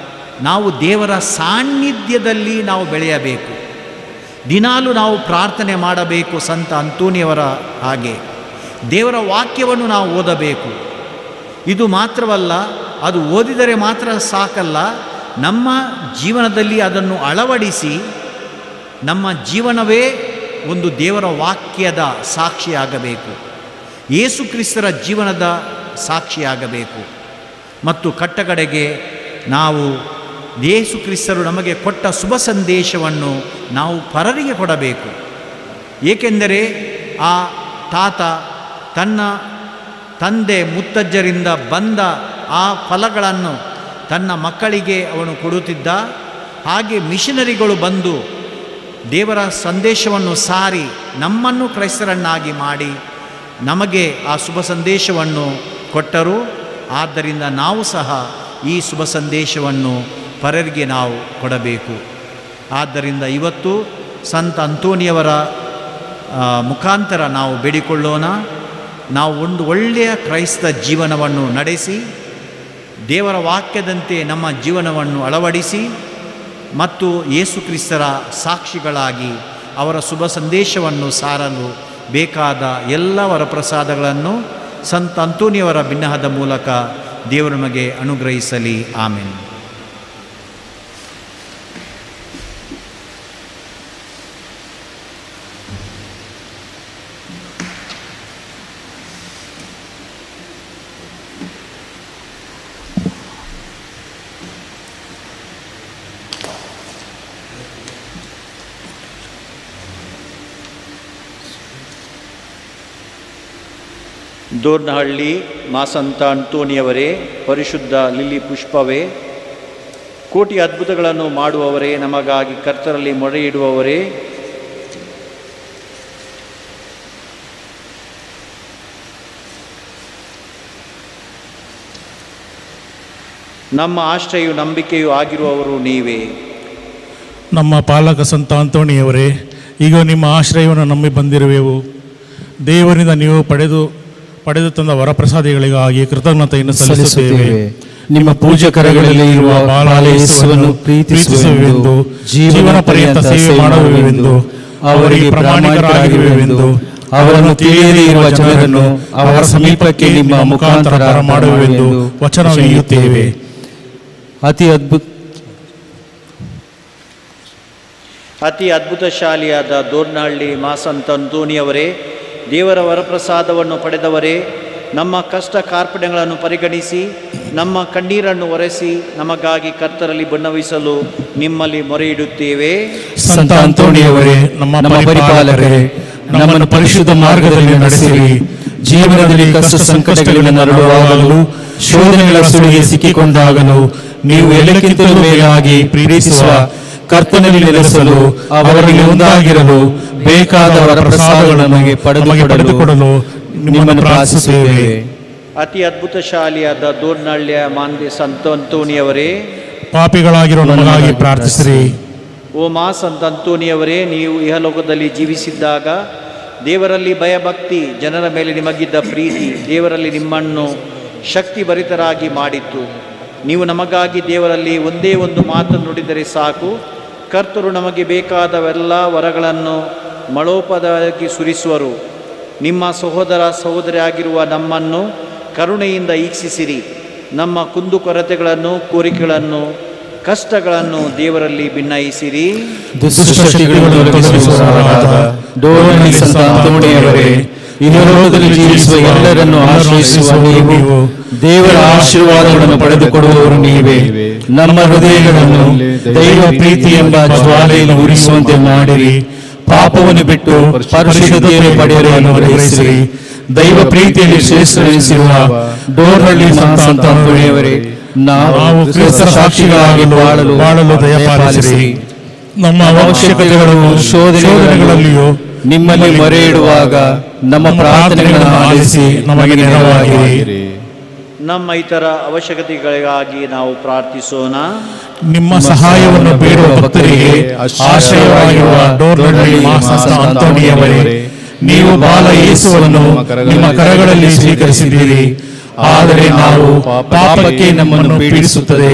ನಾವು ದೇವರ ಸಾನ್ನಿಧ್ಯದಲ್ಲಿ ನಾವು ಬೆಳೆಯಬೇಕು ದಿನಾಲು ನಾವು ಪ್ರಾರ್ಥನೆ ಮಾಡಬೇಕು ಸಂತ ಅಂತೋನಿಯವರ ಹಾಗೆ ದೇವರ ವಾಕ್ಯವನ್ನು ನಾವು ಓದಬೇಕು ಇದು ಮಾತ್ರವಲ್ಲ ಅದು ಓದಿದರೆ ಮಾತ್ರ ಸಾಕಲ್ಲ ನಮ್ಮ ಜೀವನದಲ್ಲಿ ಅದನ್ನು ಅಳವಡಿಸಿ ನಮ್ಮ ಜೀವನವೇ ಒಂದು ದೇವರ ವಾಕ್ಯದ ಸಾಕ್ಷಿಯಾಗಬೇಕು ಯೇಸು ಕ್ರಿಸ್ತರ ಜೀವನದ ಸಾಕ್ಷಿಯಾಗಬೇಕು ಮತ್ತು ಕಟ್ಟಕಡೆಗೆ ನಾವು ಯೇಸು ಕ್ರಿಸ್ತರು ನಮಗೆ ಕೊಟ್ಟ ಶುಭ ಸಂದೇಶವನ್ನು ನಾವು ಪರರಿಗೆ ಕೊಡಬೇಕು ಏಕೆಂದರೆ ಆ ತಾತ ತನ್ನ ತಂದೆ ಮುತ್ತಜ್ಜರಿಂದ ಬಂದ ಆ ಫಲಗಳನ್ನು ತನ್ನ ಮಕ್ಕಳಿಗೆ ಅವನು ಕೊಡುತ್ತಿದ್ದ ಹಾಗೆ ಮಿಷನರಿಗಳು ಬಂದು ದೇವರ ಸಂದೇಶವನ್ನು ಸಾರಿ ನಮ್ಮನ್ನು ಕ್ರೈಸ್ತರನ್ನಾಗಿ ಮಾಡಿ ನಮಗೆ ಆ ಶುಭ ಸಂದೇಶವನ್ನು ಕೊಟ್ಟರು ಆದ್ದರಿಂದ ನಾವು ಸಹ ಈ ಶುಭ ಸಂದೇಶವನ್ನು ಪರರಿಗೆ ನಾವು ಕೊಡಬೇಕು ಆದ್ದರಿಂದ ಇವತ್ತು ಸಂತ ಅಂತೋನಿಯವರ ಆ, ಮುಖಾಂತರ ನಾವು ಬೇಡಿಕೊಳ್ಳೋಣ ನಾವು ಒಂದು ಒಳ್ಳೆಯ ಕ್ರೈಸ್ತ ಜೀವನವನ್ನು ನಡೆಸಿ ದೇವರ ವಾಕ್ಯದಂತೆ ನಮ್ಮ ಜೀವನವನ್ನು ಅಳವಡಿಸಿ ಮತ್ತು ಯೇಸು ಕ್ರಿಸ್ತರ ಸಾಕ್ಷಿಗಳಾಗಿ ಅವರ ಶುಭ ಸಂದೇಶವನ್ನು ಸಾರಲು ಬೇಕಾದ ಎಲ್ಲ ವರಪ್ರಸಾದಗಳನ್ನು ಸಂತ ಅಂತೋನಿಯವರ ಬಿನ್ನಹದ ಮೂಲಕ ದೇವರು ನಮಗೆ ಅನುಗ್ರಹಿಸಲಿ ಆಮೇಲೆ ದೋರ್ನಹಳ್ಳಿ ಮಾಸಂತ ಅಂತೋಣಿಯವರೇ ಪರಿಶುದ್ಧ ಲಿಲಿ ಪುಷ್ಪವೇ ಕೋಟಿ ಅದ್ಭುತಗಳನ್ನು ಮಾಡುವವರೇ ನಮಗಾಗಿ ಕರ್ತರಲ್ಲಿ ಮೊರೆ ಇಡುವವರೇ ನಮ್ಮ ಆಶ್ರಯವು ನಂಬಿಕೆಯೂ ಆಗಿರುವವರು ನೀವೇ ನಮ್ಮ ಪಾಲಕ ಸಂತ ಅಂತೋಣಿಯವರೇ ಈಗ ನಿಮ್ಮ ಆಶ್ರಯವನ್ನು ನಂಬಿ ಬಂದಿರುವೆವು ದೇವರಿಂದ ನೀವು ಪಡೆದು ಪಡೆದು ತಂದ ವರಪ್ರಸಾದಿಗಳಿಗಾಗಿ ಕೃತಜ್ಞತೆಯನ್ನು ಸಲ್ಲಿಸುತ್ತೇವೆ ಸಲ್ಲಿಸುತ್ತೇವೆ ನಿಮ್ಮ ಪೂಜಕರಗಳಲ್ಲಿ ಇರುವ ಬಾಲಾಯೇಸುವನ್ನು ಪ್ರೀತಿಸುವೆವೆಂದು ಜೀವನ ಪರ್ಯಂತ ಸೇವೆ ಮಾಡುವೆವೆಂದು ಅವರಿಗೆ ಪ್ರಾಮಾಣಿಕರಾಗಿರುವೆವೆಂದು ಅವರನ್ನು ತಿಳಿಯದೇ ಇರುವ ಜನರನ್ನು ಅವರ ಸಮೀಪಕ್ಕೆ ನಿಮ್ಮ ಮುಖಾಂತರ ಬರಮಾಡುವೆವೆಂದು ವಚನವೀಯುತ್ತೇವೆ ಅತಿ ಅದ್ಭುತ ಅತಿ ಅದ್ಭುತಶಾಲಿಯಾದ ದೋರ್ನಹಳ್ಳಿ ಮಾಸಂತ ಅಂತೋಣಿಯವರೇ ದೇವರ ವರಪ್ರಸಾದವನ್ನು ಪಡೆದವರೇ ನಮ್ಮ ಕಷ್ಟ ಕಾರ್ಪಣ್ಯಗಳನ್ನು ಪರಿಗಣಿಸಿ ನಮ್ಮ ಕಣ್ಣೀರನ್ನು ಒರೆಸಿ ನಮಗಾಗಿ ಕರ್ತರಲ್ಲಿ ಬಣ್ಣವಿಸಲು ನಿಮ್ಮಲ್ಲಿ ಮೊರೆ ಇಡುತ್ತೇವೆ ಸಂತ ಅಂತೋಣಿಯವರೇ ನಮ್ಮ ಪರಿಪಾಲಕರೇ ನಮ್ಮನ್ನು ಪರಿಶುದ್ಧ ಮಾರ್ಗದಲ್ಲಿ ನಡೆಸಿರಿ ಜೀವನದಲ್ಲಿ ಕಷ್ಟ ಸಂಕಟಗಳನ್ನು ನರಳುವಾಗಲೂ ಶೋಧನೆಗಳ ಸುಳಿಗೆ ಸಿಕ್ಕಿಕೊಂಡಾಗಲೂ ನೀವು ಎಲ್ಲಕ್ಕಿಂತಲೂ ಮೇಲಾಗಿ ಪ್ರೀತಿಸುವ ಕರ್ತನಲ್ಲಿ ನೆಲೆಸಲು ಅವರಲ್ಲಿ ಒಂದಾಗಿರಲು ಬೇಕಾದವರ ಪ್ರಸಾದಗಳನ್ನು ನಮಗೆ ಪಡೆದುಕೊಡಲು ನಿಮ್ಮನ್ನು ಪ್ರಾರ್ಥಿಸುತ್ತೇವೆ ಅತಿ ಅದ್ಭುತಶಾಲಿಯಾದ ದೋರ್ನಹಳ್ಳಿಯ ಮಾಂದೆ ಸಂತ ಅಂತೋಣಿಯವರೇ ಪಾಪಿಗಳಾಗಿರೋ ನಮಗಾಗಿ ಪ್ರಾರ್ಥಿಸಿರಿ ಓ ಮಾ ಸಂತ ಅಂತೋಣಿಯವರೇ ನೀವು ಇಹಲೋಕದಲ್ಲಿ ಜೀವಿಸಿದ್ದಾಗ ದೇವರಲ್ಲಿ ಭಯಭಕ್ತಿ ಜನರ ಮೇಲೆ ನಿಮಗಿದ್ದ ಪ್ರೀತಿ ದೇವರಲ್ಲಿ ನಿಮ್ಮನ್ನು ಶಕ್ತಿಭರಿತರಾಗಿ ಮಾಡಿತ್ತು ನೀವು ನಮಗಾಗಿ ದೇವರಲ್ಲಿ ಒಂದೇ ಒಂದು ಮಾತನ್ನು ನುಡಿದರೆ ಸಾಕು ಕರ್ತರು ನಮಗೆ ಬೇಕಾದವೆಲ್ಲ ವರಗಳನ್ನು ಮಳೋಪದವಾಗಿ ಸುರಿಸುವರು ನಿಮ್ಮ ಸಹೋದರ ಸಹೋದರಿಯಾಗಿರುವ ನಮ್ಮನ್ನು ಕರುಣೆಯಿಂದ ಈಕ್ಷಿಸಿರಿ ನಮ್ಮ ಕುಂದುಕೊರತೆಗಳನ್ನು ಕೋರಿಕೆಗಳನ್ನು ಕಷ್ಟಗಳನ್ನು ದೇವರಲ್ಲಿ ಭಿನ್ನಯಿಸಿರಿ ದುಷ್ಟಶಕ್ತಿಗಳನ್ನು ತೊಲಗಿಸುವವರಾದ ಡೋರನಲ್ಲಿ ಸಂತ ಅಂತೋಣಿಯವರೇ ಇಹಲೋಕದಲ್ಲಿ ಜೀವಿಸುವ ಎಲ್ಲರನ್ನು ಆಶ್ರಯಿಸುವ ನೀವು ದೇವರ ಆಶೀರ್ವಾದಗಳನ್ನು ಪಡೆದುಕೊಡುವವರು ನೀವೇ ನಮ್ಮ ಹೃದಯಗಳನ್ನು ದೈವ ಪ್ರೀತಿ ಎಂಬ ಜ್ವಾಲೆಯಲ್ಲಿ ಉರಿಸುವಂತೆ ಮಾಡಿರಿ ಪಾಪವನ್ನು ಬಿಟ್ಟು ಪರಿಶುದ್ಧತೆಯನ್ನು ಪಡೆಯಲು ಅನುಗ್ರಹಿಸಿರಿ ದೈವ ಪ್ರೀತಿಯಲ್ಲಿ ಶ್ರೇಷ್ಠರೆನಿಸಿರುವ ಡೋರ್ಹಳ್ಳಿ ಸಂತ ಅಂತೋಣಿಯವರೇ ನಾವು ಕ್ರಿಸ್ತ ಸಾಕ್ಷಿಗಳಾಗಿ ಬಾಳಲು ಬಾಳಲು ದಯಪಾಲಿಸಿರಿ ನಮ್ಮ ಅವಶ್ಯಕತೆಗಳು ಶೋಧನೆಗಳಲ್ಲಿಯೂ ನಿಮ್ಮಲ್ಲಿ ಮೊರೆ ಇಡುವಾಗ ನಮ್ಮ ಪ್ರಾರ್ಥನೆಗಳನ್ನು ಆಲಿಸಿ ನಮಗೆ ನೆರವಾಗಿರಿ ನಮ್ಮ ಇತರ ಅವಶ್ಯಕತೆಗಳಿಗಾಗಿ ನಾವು ಪ್ರಾರ್ಥಿಸೋಣ ನಿಮ್ಮ ಸಹಾಯವನ್ನು ಬೇಡುವ ಭಕ್ತರಿಗೆ ಆಶ್ರಯವಾಗಿರುವ ಡೋರ್ನಳ್ಳಿ ಮಾಸಂತ ಅಂತೋಣಿಯವರೇ ನೀವು ಬಾಲ ಯೇಸುವನ್ನು ನಿಮ್ಮ ಕರಗಳಲ್ಲಿ ಸ್ವೀಕರಿಸಿದ್ದೀರಿ ಆದರೆ ನಾವು ಪಾಪಕ್ಕೆ ನಮ್ಮನ್ನು ಪೀಡಿಸುತ್ತದೆ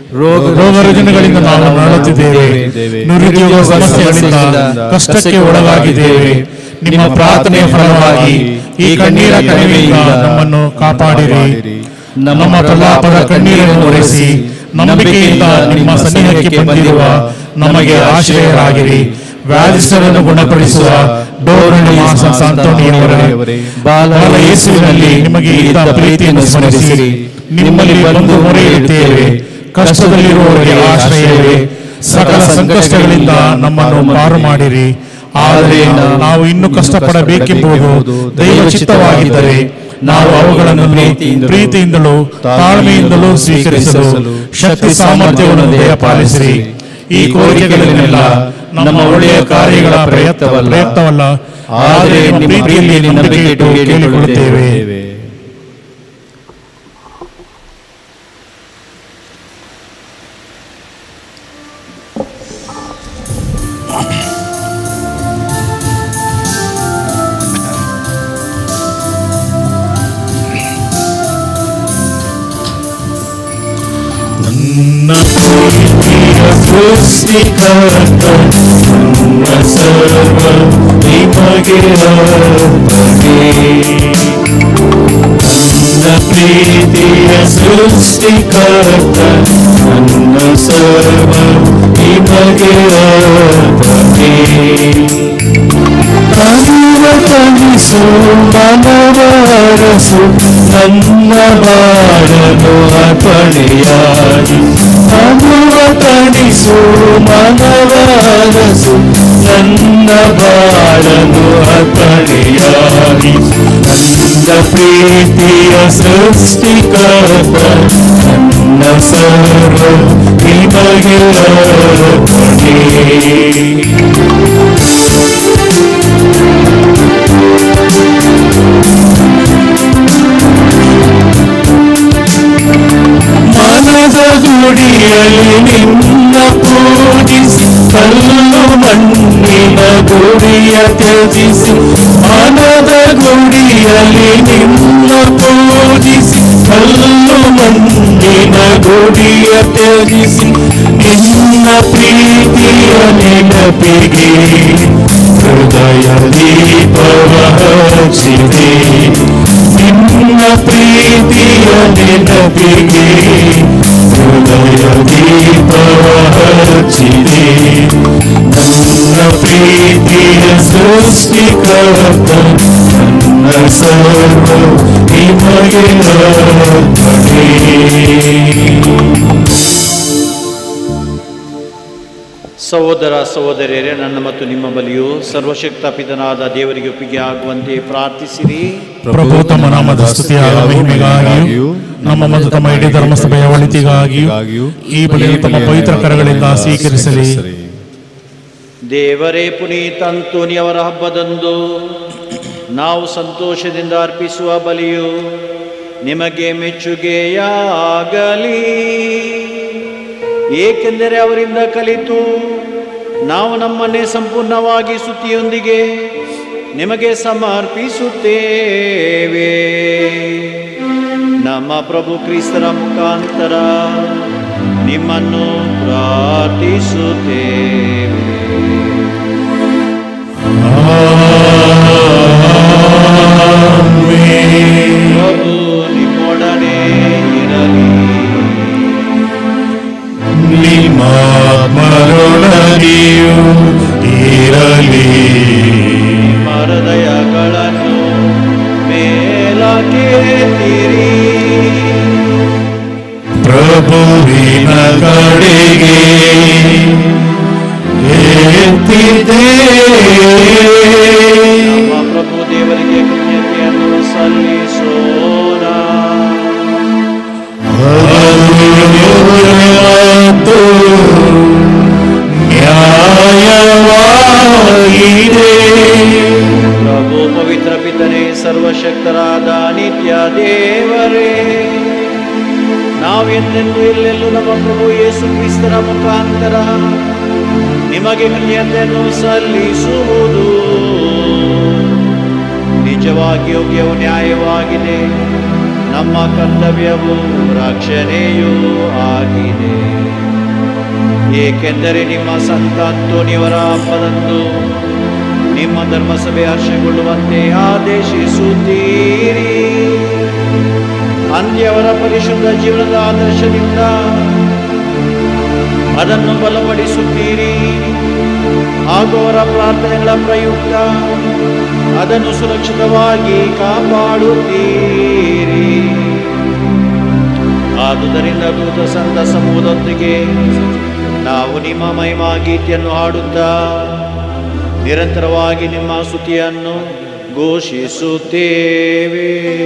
ರೋಗ ರೋಗ ರುಜಿನಗಳಿಂದ ನಾವು ನರಳುತ್ತಿದ್ದೇವೆ ನಿರುದ್ಯೋಗ ಸಮಸ್ಯೆಗಳಿಂದ ಕಷ್ಟಕ್ಕೆ ಒಳಗಾಗಿದ್ದೇವೆ ನಿಮ್ಮ ಪ್ರಾರ್ಥನೆಯ ಫಲವಾಗಿ ಈ ಕಣ್ಣೀರ ಕಣಿವೆಯಿಂದ ನಮ್ಮನ್ನು ಕಾಪಾಡಿರಿ ನಮ್ಮ ಪ್ರಲಾಪದ ಕಣ್ಣೀರನ್ನು ಒರೆಸಿ ನಂಬಿಕೆಯಿಂದ ನಿಮ್ಮ ಸನ್ನಿಹಕ್ಕೆ ಬಂದಿರುವ ನಮಗೆ ಆಶ್ರಯರಾಗಿರಿ ವ್ಯಾಧಿಸ್ಥರನ್ನು ಗುಣಪಡಿಸುವ ಡೋರ್ನಳ್ಳಿ ಮಾಸ ಅಂತೋಣಿಯವರೇ ಬಾಲ ಯೇಸುವಿನಲ್ಲಿ ನಿಮಗೆ ಇದ್ದ ಪ್ರೀತಿಯನ್ನು ಸ್ಮರಿಸಿರಿ ನಿಮ್ಮಲ್ಲಿ ಬಂದು ಮೊರೆ ಇಡುತ್ತೇವೆ ಕಷ್ಟದಲ್ಲಿರುವವರಿಗೆ ಆಶ್ರಯವೇ ಸಕಲ ಸಂಕಷ್ಟಗಳಿಂದ ನಮ್ಮನ್ನು ಪಾರು ಮಾಡಿರಿ ಆದರೆ ನಾವು ಇನ್ನೂ ಕಷ್ಟಪಡಬೇಕೆಂಬುದು ದೈವ ಚಿತ್ತವಾಗಿದ್ದರೆ ನಾವು ಅವುಗಳನ್ನು ಪ್ರೀತಿಯಿಂದಲೂ ತಾಳ್ಮೆಯಿಂದಲೂ ಸ್ವೀಕರಿಸಲು ಶಕ್ತಿ ಸಾಮರ್ಥ್ಯವನ್ನು ದಯಪಾಲಿಸಿರಿ ಈ ಕೋರಿಕೆಗಳನ್ನೆಲ್ಲ ನಮ್ಮ ಒಳ್ಳೆಯ ಕಾರ್ಯಗಳ ಪ್ರಯತ್ನವಲ್ಲ ಪ್ರಯತ್ನವಲ್ಲ ಆದರೆ ನಿಮ್ಮ ಪ್ರೀತಿಯಲ್ಲಿ ನಂಬಿಕೆ ಇಟ್ಟು ಕೇಳಿಕೊಳ್ಳುತ್ತೇವೆ ನನ್ನ ಪ್ರೀತಿಯ ಸೃಷ್ಟಿಕರ್ತ ನನ್ನ ಸರ್ವ ನಿಮಗೆ ಅರ್ಪಣೆ ನನ್ನ ಪ್ರೀತಿಯ ಸೃಷ್ಟಿಕರ್ತ ನನ್ನ ಸರ್ವ ನಿಮಗೆ ಅರ್ಪಣೆ ಅರಿವ ತನಿಸು ಮನವರಸು ನನ್ನ ಬಾಳನು ಅರ್ಪಣೆಯಾಗಿ ಅನುವ ತಣಿಸು ಮನವರಸು ನನ್ನ ಬಾಳನು ಅರ್ಪಣೆಯಾಗಿ ನನ್ನ ಪ್ರೀತಿಯ ಸೃಷ್ಟಿಕರ್ತ ನನ್ನ ಸರ್ವ ನಿಮಗೆ ಅರ್ಪಣೆ ಮನದ ಗುಡಿಯಲ್ಲಿ ನಿನ್ನ ಪೂಜಿಸಿ ಕಲ್ಲು ಮಣ್ಣಿನ ಗುಡಿಯ ತ್ಯಜಿಸಿ ಮನದ ಗುಡಿಯಲ್ಲಿ ನಿನ್ನ ಪೂಜಿಸಿ ಕಲ್ಲು ಮಣ್ಣಿನ ಗುಡಿಯ ತ್ಯಜಿಸಿ ನಿನ್ನ ಪ್ರೀತಿಯ ನೆನಪಿಗೆ ಹೃದಯ ದೀಪವ ಹಚ್ಚಿದೆ ನಿನ್ನ ಪ್ರೀತಿಯ ನೆನಪಿಗೆ ಹೃದಯ ದೀಪವ ಹಚ್ಚಿದೆ ನನ್ನ ಪ್ರೀತಿಯ ಸೃಷ್ಟಿಕರ್ತ ನನ್ನ ಸರ್ವ ನಿಮಗೆ ಅರ್ಪಣೆ ಸಹೋದರ ಸಹೋದರಿಯರೇ ನನ್ನ ಮತ್ತು ನಿಮ್ಮ ಬಲಿಯು ಸರ್ವಶಕ್ತ ಪಿತನಾದ ದೇವರಿಗೆ ಒಪ್ಪಿಗೆ ಆಗುವಂತೆ ಪ್ರಾರ್ಥಿಸಿರಿ ಪ್ರಭು ತಮ್ಮ ನಾಮದ ಸ್ತುತಿಯ ಮಹಿಮೆಗಾಗಿಯೂ ನಮ್ಮ ಮತ್ತು ತಮ್ಮ ಇಡೀ ಧರ್ಮಸಭೆಯ ಒಳಿತಿಗಾಗಿಯೂ ಈ ಬಲಿಯನ್ನು ತಮ್ಮ ಪವಿತ್ರ ಕರಗಳಿಂದ ಸ್ವೀಕರಿಸಲಿ ದೇವರೇ ಪುನೀತ ಅಂತೋನಿಯವರ ಹಬ್ಬದಂದು ನಾವು ಸಂತೋಷದಿಂದ ಅರ್ಪಿಸುವ ಬಲಿಯು ನಿಮಗೆ ಮೆಚ್ಚುಗೆಯಾಗಲಿ ಏಕೆಂದರೆ ಅವರಿಂದ ಕಲಿತು ನಾವು ನಮ್ಮನ್ನೇ ಸಂಪೂರ್ಣವಾಗಿ ಸ್ತುತಿಯೊಂದಿಗೆ ನಿಮಗೆ ಸಮರ್ಪಿಸುತ್ತೇವೆ ನಮ್ಮ ಪ್ರಭು ಕ್ರಿಸ್ತರ ಮುಖಾಂತರ ನಿಮ್ಮನ್ನು ಪ್ರಾರ್ಥಿಸುತ್ತೇವೆ ಪ್ರಭು ನಿಮ್ಮೊಡನೆ ಇರಲಿ ನಿಮ್ಮೊಡನೆಯೂ ಇರಲಿ ನಿಮ್ಮ ಹೃದಯಗಳನ್ನು ಮೇಲಕ್ಕೆತ್ತಿರಿ ಪ್ರಭುವಿನ ಕಡೆಗೆ ಎತ್ತಿದೆ ನಮ್ಮ ಪ್ರಭು ದೇವರಿಗೆ ಕೃತಜ್ಞತೆಯನ್ನು ಸಲ್ಲಿಸೋಣ ಮತ್ತು ನ್ಯಾಯವಾಗಿದೆ ಪ್ರಭು ಪವಿತ್ರ ಪಿತನೇ ಸರ್ವಶಕ್ತರಾದ ನಿತ್ಯ ದೇವರೇ ನಾವೆಂದೆಂದು ಇಲ್ಲೆಲ್ಲೂ ನಮ್ಮ ಪ್ರಭು ಯೇಸು ಕ್ರಿಸ್ತರ ಮುಖಾಂತರ ನಿಮಗೆ ಕೃತಜ್ಞತೆಯನ್ನು ಸಲ್ಲಿಸುವುದು ನಿಜವಾಗಿ ಯೋಗ್ಯವು ನ್ಯಾಯವಾಗಿದೆ ನಮ್ಮ ಕರ್ತವ್ಯವೂ ರಕ್ಷಣೆಯೂ ಆಗಿದೆ ಏಕೆಂದರೆ ನಿಮ್ಮ ಸಂತ ಅಂತೋನಿಯವರ ಹಬ್ಬದಂದು ನಿಮ್ಮ ಧರ್ಮಸಭೆ ಹರ್ಷಗೊಳ್ಳುವಂತೆ ಆದೇಶಿಸುತ್ತೀರಿ ಅಂತ್ಯವರ ಪರಿಶುದ್ಧ ಜೀವನದ ಆದರ್ಶದಿಂದ ಅದನ್ನು ಬಲಪಡಿಸುತ್ತೀರಿ ಹಾಗೂ ಅವರ ಪ್ರಾರ್ಥನೆಗಳ ಪ್ರಯುಕ್ತ ಅದನ್ನು ಸುರಕ್ಷಿತವಾಗಿ ಕಾಪಾಡುತ್ತೀರಿ ಆದುದರಿಂದ ದೂತ ಸಂತ ಸಮೂಹದೊಂದಿಗೆ ನಾವು ನಿಮ್ಮ ಮಹಿಮಾ ಗೀತೆಯನ್ನು ಹಾಡುತ್ತಾ ನಿರಂತರವಾಗಿ ನಿಮ್ಮ ಸ್ತುತಿಯನ್ನು ಘೋಷಿಸುತ್ತೇವೆ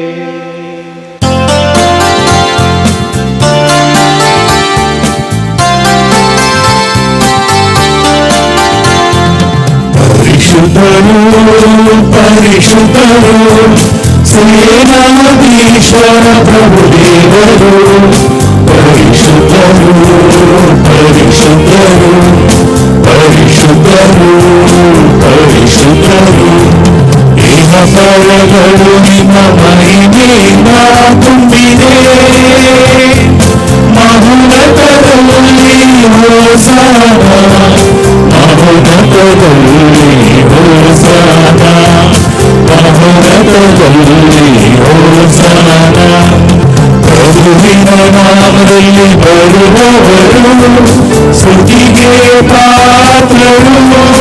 ಪರಿಶುದ್ಧರು ಪರಿಶುದ್ಧರು ಸೇನಾಧೀಶ್ವರ ಪ್ರಭುದೇವರು ಪರಿಶುದ್ಧರು ಪರಿಶುದ್ಧರು ಪರಿಶುದ್ಧರು ಪರಿಶುದ್ಧರು ಇಹ ಪರಗಳು ನಿಮ್ಮ ಮಹಿಮೆಯಿಂದ ತುಂಬಿದೆ ಮಹೋನ್ನತದಲ್ಲಿ ಹೋಸಾನ ಮಹೋನ್ನತದಲ್ಲಿ ಹೋಸಾನ ಮಹೋನ್ನತದಲ್ಲಿ ಹೋಸಾನ ಪ್ರಭುವಿನ ನಾಮದಲ್ಲಿ ಬರುವವರು ಸ್ತುತಿಗೆ ಪಾತ್ರರು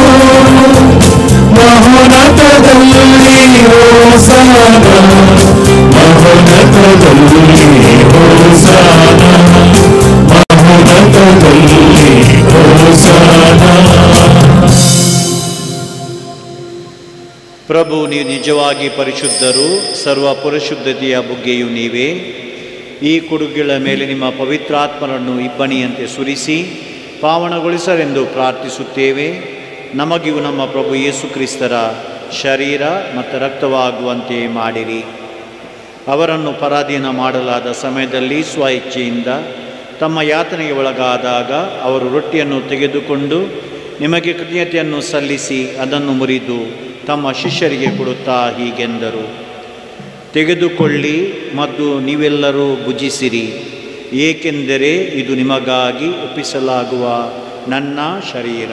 ಮಹೋನ್ನತದಲ್ಲಿ ಹೋಸಾನ ಮಹೋನ್ನತದಲ್ಲಿ ಹೋಸಾನ ಮಹೋನ್ನತದಲ್ಲಿ ಹೋಸಾನ ಪ್ರಭು ನೀವು ನಿಜವಾಗಿ ಪರಿಶುದ್ಧರು ಸರ್ವ ಪರಿಶುದ್ಧತೆಯ ಬುಗ್ಗೆಯು ನೀವೇ ಈ ಕುಡುಗಿಗಳ ಮೇಲೆ ನಿಮ್ಮ ಪವಿತ್ರಾತ್ಮರನ್ನು ಇಬ್ಬನಿಯಂತೆ ಸುರಿಸಿ ಪಾವನಗೊಳಿಸರೆಂದು ಪ್ರಾರ್ಥಿಸುತ್ತೇವೆ ನಮಗಿವು ನಮ್ಮ ಪ್ರಭು ಯೇಸು ಕ್ರಿಸ್ತರ ಶರೀರ ಮತ್ತು ರಕ್ತವಾಗುವಂತೆ ಮಾಡಿರಿ ಅವರನ್ನು ಪರಾಧೀನ ಮಾಡಲಾದ ಸಮಯದಲ್ಲಿ ಸ್ವ ಇಚ್ಛೆಯಿಂದ ತಮ್ಮ ಯಾತನೆಗೆ ಒಳಗಾದಾಗ ಅವರು ರೊಟ್ಟಿಯನ್ನು ತೆಗೆದುಕೊಂಡು ನಿಮಗೆ ಕೃತಜ್ಞತೆಯನ್ನು ಸಲ್ಲಿಸಿ ಅದನ್ನು ಮುರಿದು ತಮ್ಮ ಶಿಷ್ಯರಿಗೆ ಕೊಡುತ್ತಾ ಹೀಗೆಂದರು ತೆಗೆದುಕೊಳ್ಳಿ ಮತ್ತು ನೀವೆಲ್ಲರೂ ಭುಜಿಸಿರಿ ಏಕೆಂದರೆ ಇದು ನಿಮಗಾಗಿ ಒಪ್ಪಿಸಲಾಗುವ ನನ್ನ ಶರೀರ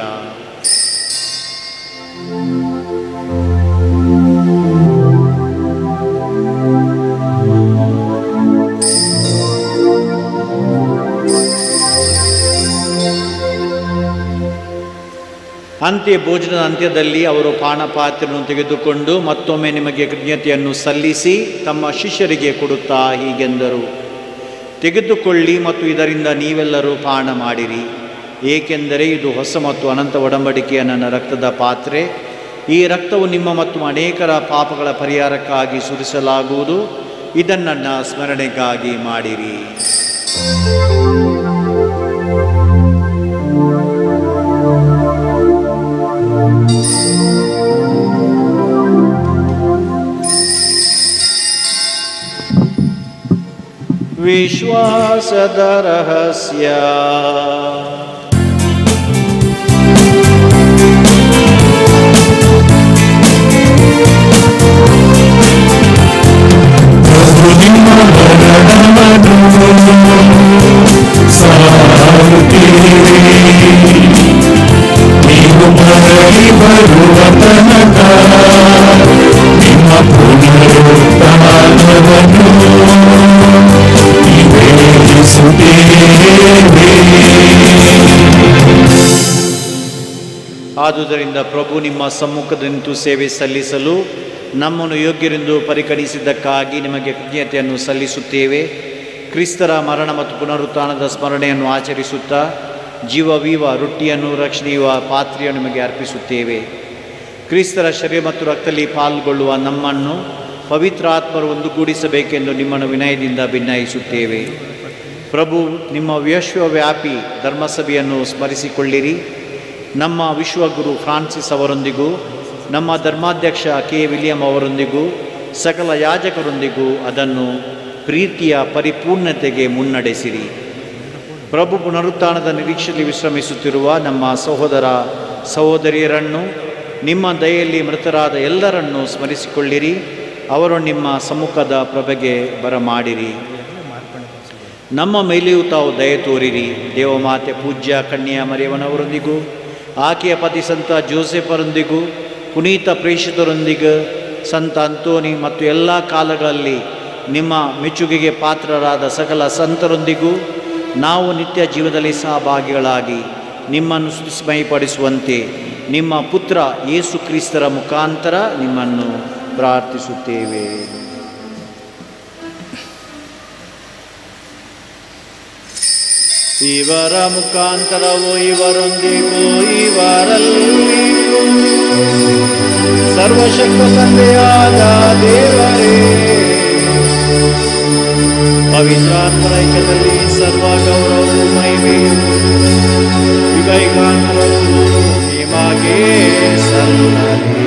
ಅಂತ್ಯ ಭೋಜನದ ಅಂತ್ಯದಲ್ಲಿ ಅವರು ಪಾನಪಾತ್ರೆಯನ್ನು ತೆಗೆದುಕೊಂಡು ಮತ್ತೊಮ್ಮೆ ನಿಮಗೆ ಕೃತಜ್ಞತೆಯನ್ನು ಸಲ್ಲಿಸಿ ತಮ್ಮ ಶಿಷ್ಯರಿಗೆ ಕೊಡುತ್ತಾ ಹೀಗೆಂದರು ತೆಗೆದುಕೊಳ್ಳಿ ಮತ್ತು ಇದರಿಂದ ನೀವೆಲ್ಲರೂ ಪಾನ ಮಾಡಿರಿ ಏಕೆಂದರೆ ಇದು ಹೊಸ ಮತ್ತು ಅನಂತ ಒಡಂಬಡಿಕೆಯ ನನ್ನ ರಕ್ತದ ಪಾತ್ರೆ ಈ ರಕ್ತವು ನಿಮ್ಮ ಮತ್ತು ಅನೇಕರ ಪಾಪಗಳ ಪರಿಹಾರಕ್ಕಾಗಿ ಸುರಿಸಲಾಗುವುದು ಇದನ್ನು ನನ್ನ ಸ್ಮರಣೆಗಾಗಿ ಮಾಡಿರಿ ವಿಶ್ವಾಸದ ರಹಸ್ಯ ಪ್ರಭು ನಿಮ್ಮ ಮರಣವನ್ನು ಸಾರುತ್ತೀರಿ ನೀವು ಮರಳಿ ಬರುವ ತನಕ ನಿಮ್ಮ ಪುನರುತ್ಥಾನವನ್ನು ನಿವೇದಿಸುತ್ತೇವೆ ಆದುದರಿಂದ ಪ್ರಭು ನಿಮ್ಮ ಸಮ್ಮುಖದ ನಿಂತು ಸೇವೆ ಸಲ್ಲಿಸಲು ನಮ್ಮನ್ನು ಯೋಗ್ಯರೆಂದು ಪರಿಗಣಿಸಿದ್ದಕ್ಕಾಗಿ ನಿಮಗೆ ಕೃತಜ್ಞತೆಯನ್ನು ಸಲ್ಲಿಸುತ್ತೇವೆ ಕ್ರಿಸ್ತರ ಮರಣ ಮತ್ತು ಪುನರುತ್ಥಾನದ ಸ್ಮರಣೆಯನ್ನು ಆಚರಿಸುತ್ತಾ ಜೀವವೀವ ರೊಟ್ಟಿಯನ್ನು ರಕ್ಷಣೆಯುವ ಪಾತ್ರೆಯನ್ನು ನಿಮಗೆ ಅರ್ಪಿಸುತ್ತೇವೆ ಕ್ರಿಸ್ತರ ಶರೀರ ಮತ್ತು ರಕ್ತದಲ್ಲಿ ಪಾಲ್ಗೊಳ್ಳುವ ನಮ್ಮನ್ನು ಪವಿತ್ರಾತ್ಮರು ಒಂದುಗೂಡಿಸಬೇಕೆಂದು ನಿಮ್ಮನ್ನು ವಿನಯದಿಂದ ಭಿನ್ನಯಿಸುತ್ತೇವೆ ಪ್ರಭು ನಿಮ್ಮ ವಿಶ್ವವ್ಯಾಪಿ ಧರ್ಮಸಭೆಯನ್ನು ಸ್ಮರಿಸಿಕೊಳ್ಳಿರಿ ನಮ್ಮ ವಿಶ್ವಗುರು ಫ್ರಾನ್ಸಿಸ್ ಅವರೊಂದಿಗೂ ನಮ್ಮ ಧರ್ಮಾಧ್ಯಕ್ಷ ಕೆ ವಿಲಿಯಂ ಅವರೊಂದಿಗೂ ಸಕಲ ಯಾಜಕರೊಂದಿಗೂ ಅದನ್ನು ಪ್ರೀತಿಯ ಪರಿಪೂರ್ಣತೆಗೆ ಮುನ್ನಡೆಸಿರಿ ಪ್ರಭು ಪುನರುತ್ಥಾನದ ನಿರೀಕ್ಷೆಯಲ್ಲಿ ವಿಶ್ರಮಿಸುತ್ತಿರುವ ನಮ್ಮ ಸಹೋದರ ಸಹೋದರಿಯರನ್ನು ನಿಮ್ಮ ದಯೆಯಲ್ಲಿ ಮೃತರಾದ ಎಲ್ಲರನ್ನೂ ಸ್ಮರಿಸಿಕೊಳ್ಳಿರಿ ಅವರು ನಿಮ್ಮ ಸಮ್ಮುಖದ ಪ್ರಭೆಗೆ ಬರಮಾಡಿರಿ ನಮ್ಮ ಮೇಲೆಯೂ ತಾವು ದಯ ತೋರಿರಿ ದೇವಮಾತೆ ಪೂಜ್ಯ ಕನ್ಯಾ ಮರಿಯವನವರೊಂದಿಗೂ ಆಕೆಯ ಪತಿ ಸಂತ ಜೋಸೆಫರೊಂದಿಗೂ ಪುನೀತ ಪ್ರೇಷಿತರೊಂದಿಗೂ ಸಂತ ಅಂತೋನಿ ಮತ್ತು ಎಲ್ಲ ಕಾಲಗಳಲ್ಲಿ ನಿಮ್ಮ ಮೆಚ್ಚುಗೆಗೆ ಪಾತ್ರರಾದ ಸಕಲ ಸಂತರೊಂದಿಗೂ ನಾವು ನಿತ್ಯ ಜೀವನದಲ್ಲಿ ಸಹಭಾಗಿಗಳಾಗಿ ನಿಮ್ಮನ್ನು ಸ್ಮಯಪಡಿಸುವಂತೆ ನಿಮ್ಮ ಪುತ್ರ ಯೇಸು ಕ್ರಿಸ್ತರ ಮುಖಾಂತರ ನಿಮ್ಮನ್ನು ಪ್ರಾರ್ಥಿಸುತ್ತೇವೆ ಇವರ ಮುಖಾಂತರವೋ ಇವರೊಂದಿಗೂ ಇವರಲ್ಲಿಯೂ ಸರ್ವಶಕ್ತ ತಂದೆಯಾದ ದೇವರೇ ಪವಿತ್ರಾತ್ಮರ ಐಕ್ಯದಲ್ಲಿ ಸರ್ವ ಗೌರವವು ಮಹಿಮೆಯು ಈಗ ಈಗಾಂತರವು ನಿಮಗೆ ಸಲ್ಲಲಿ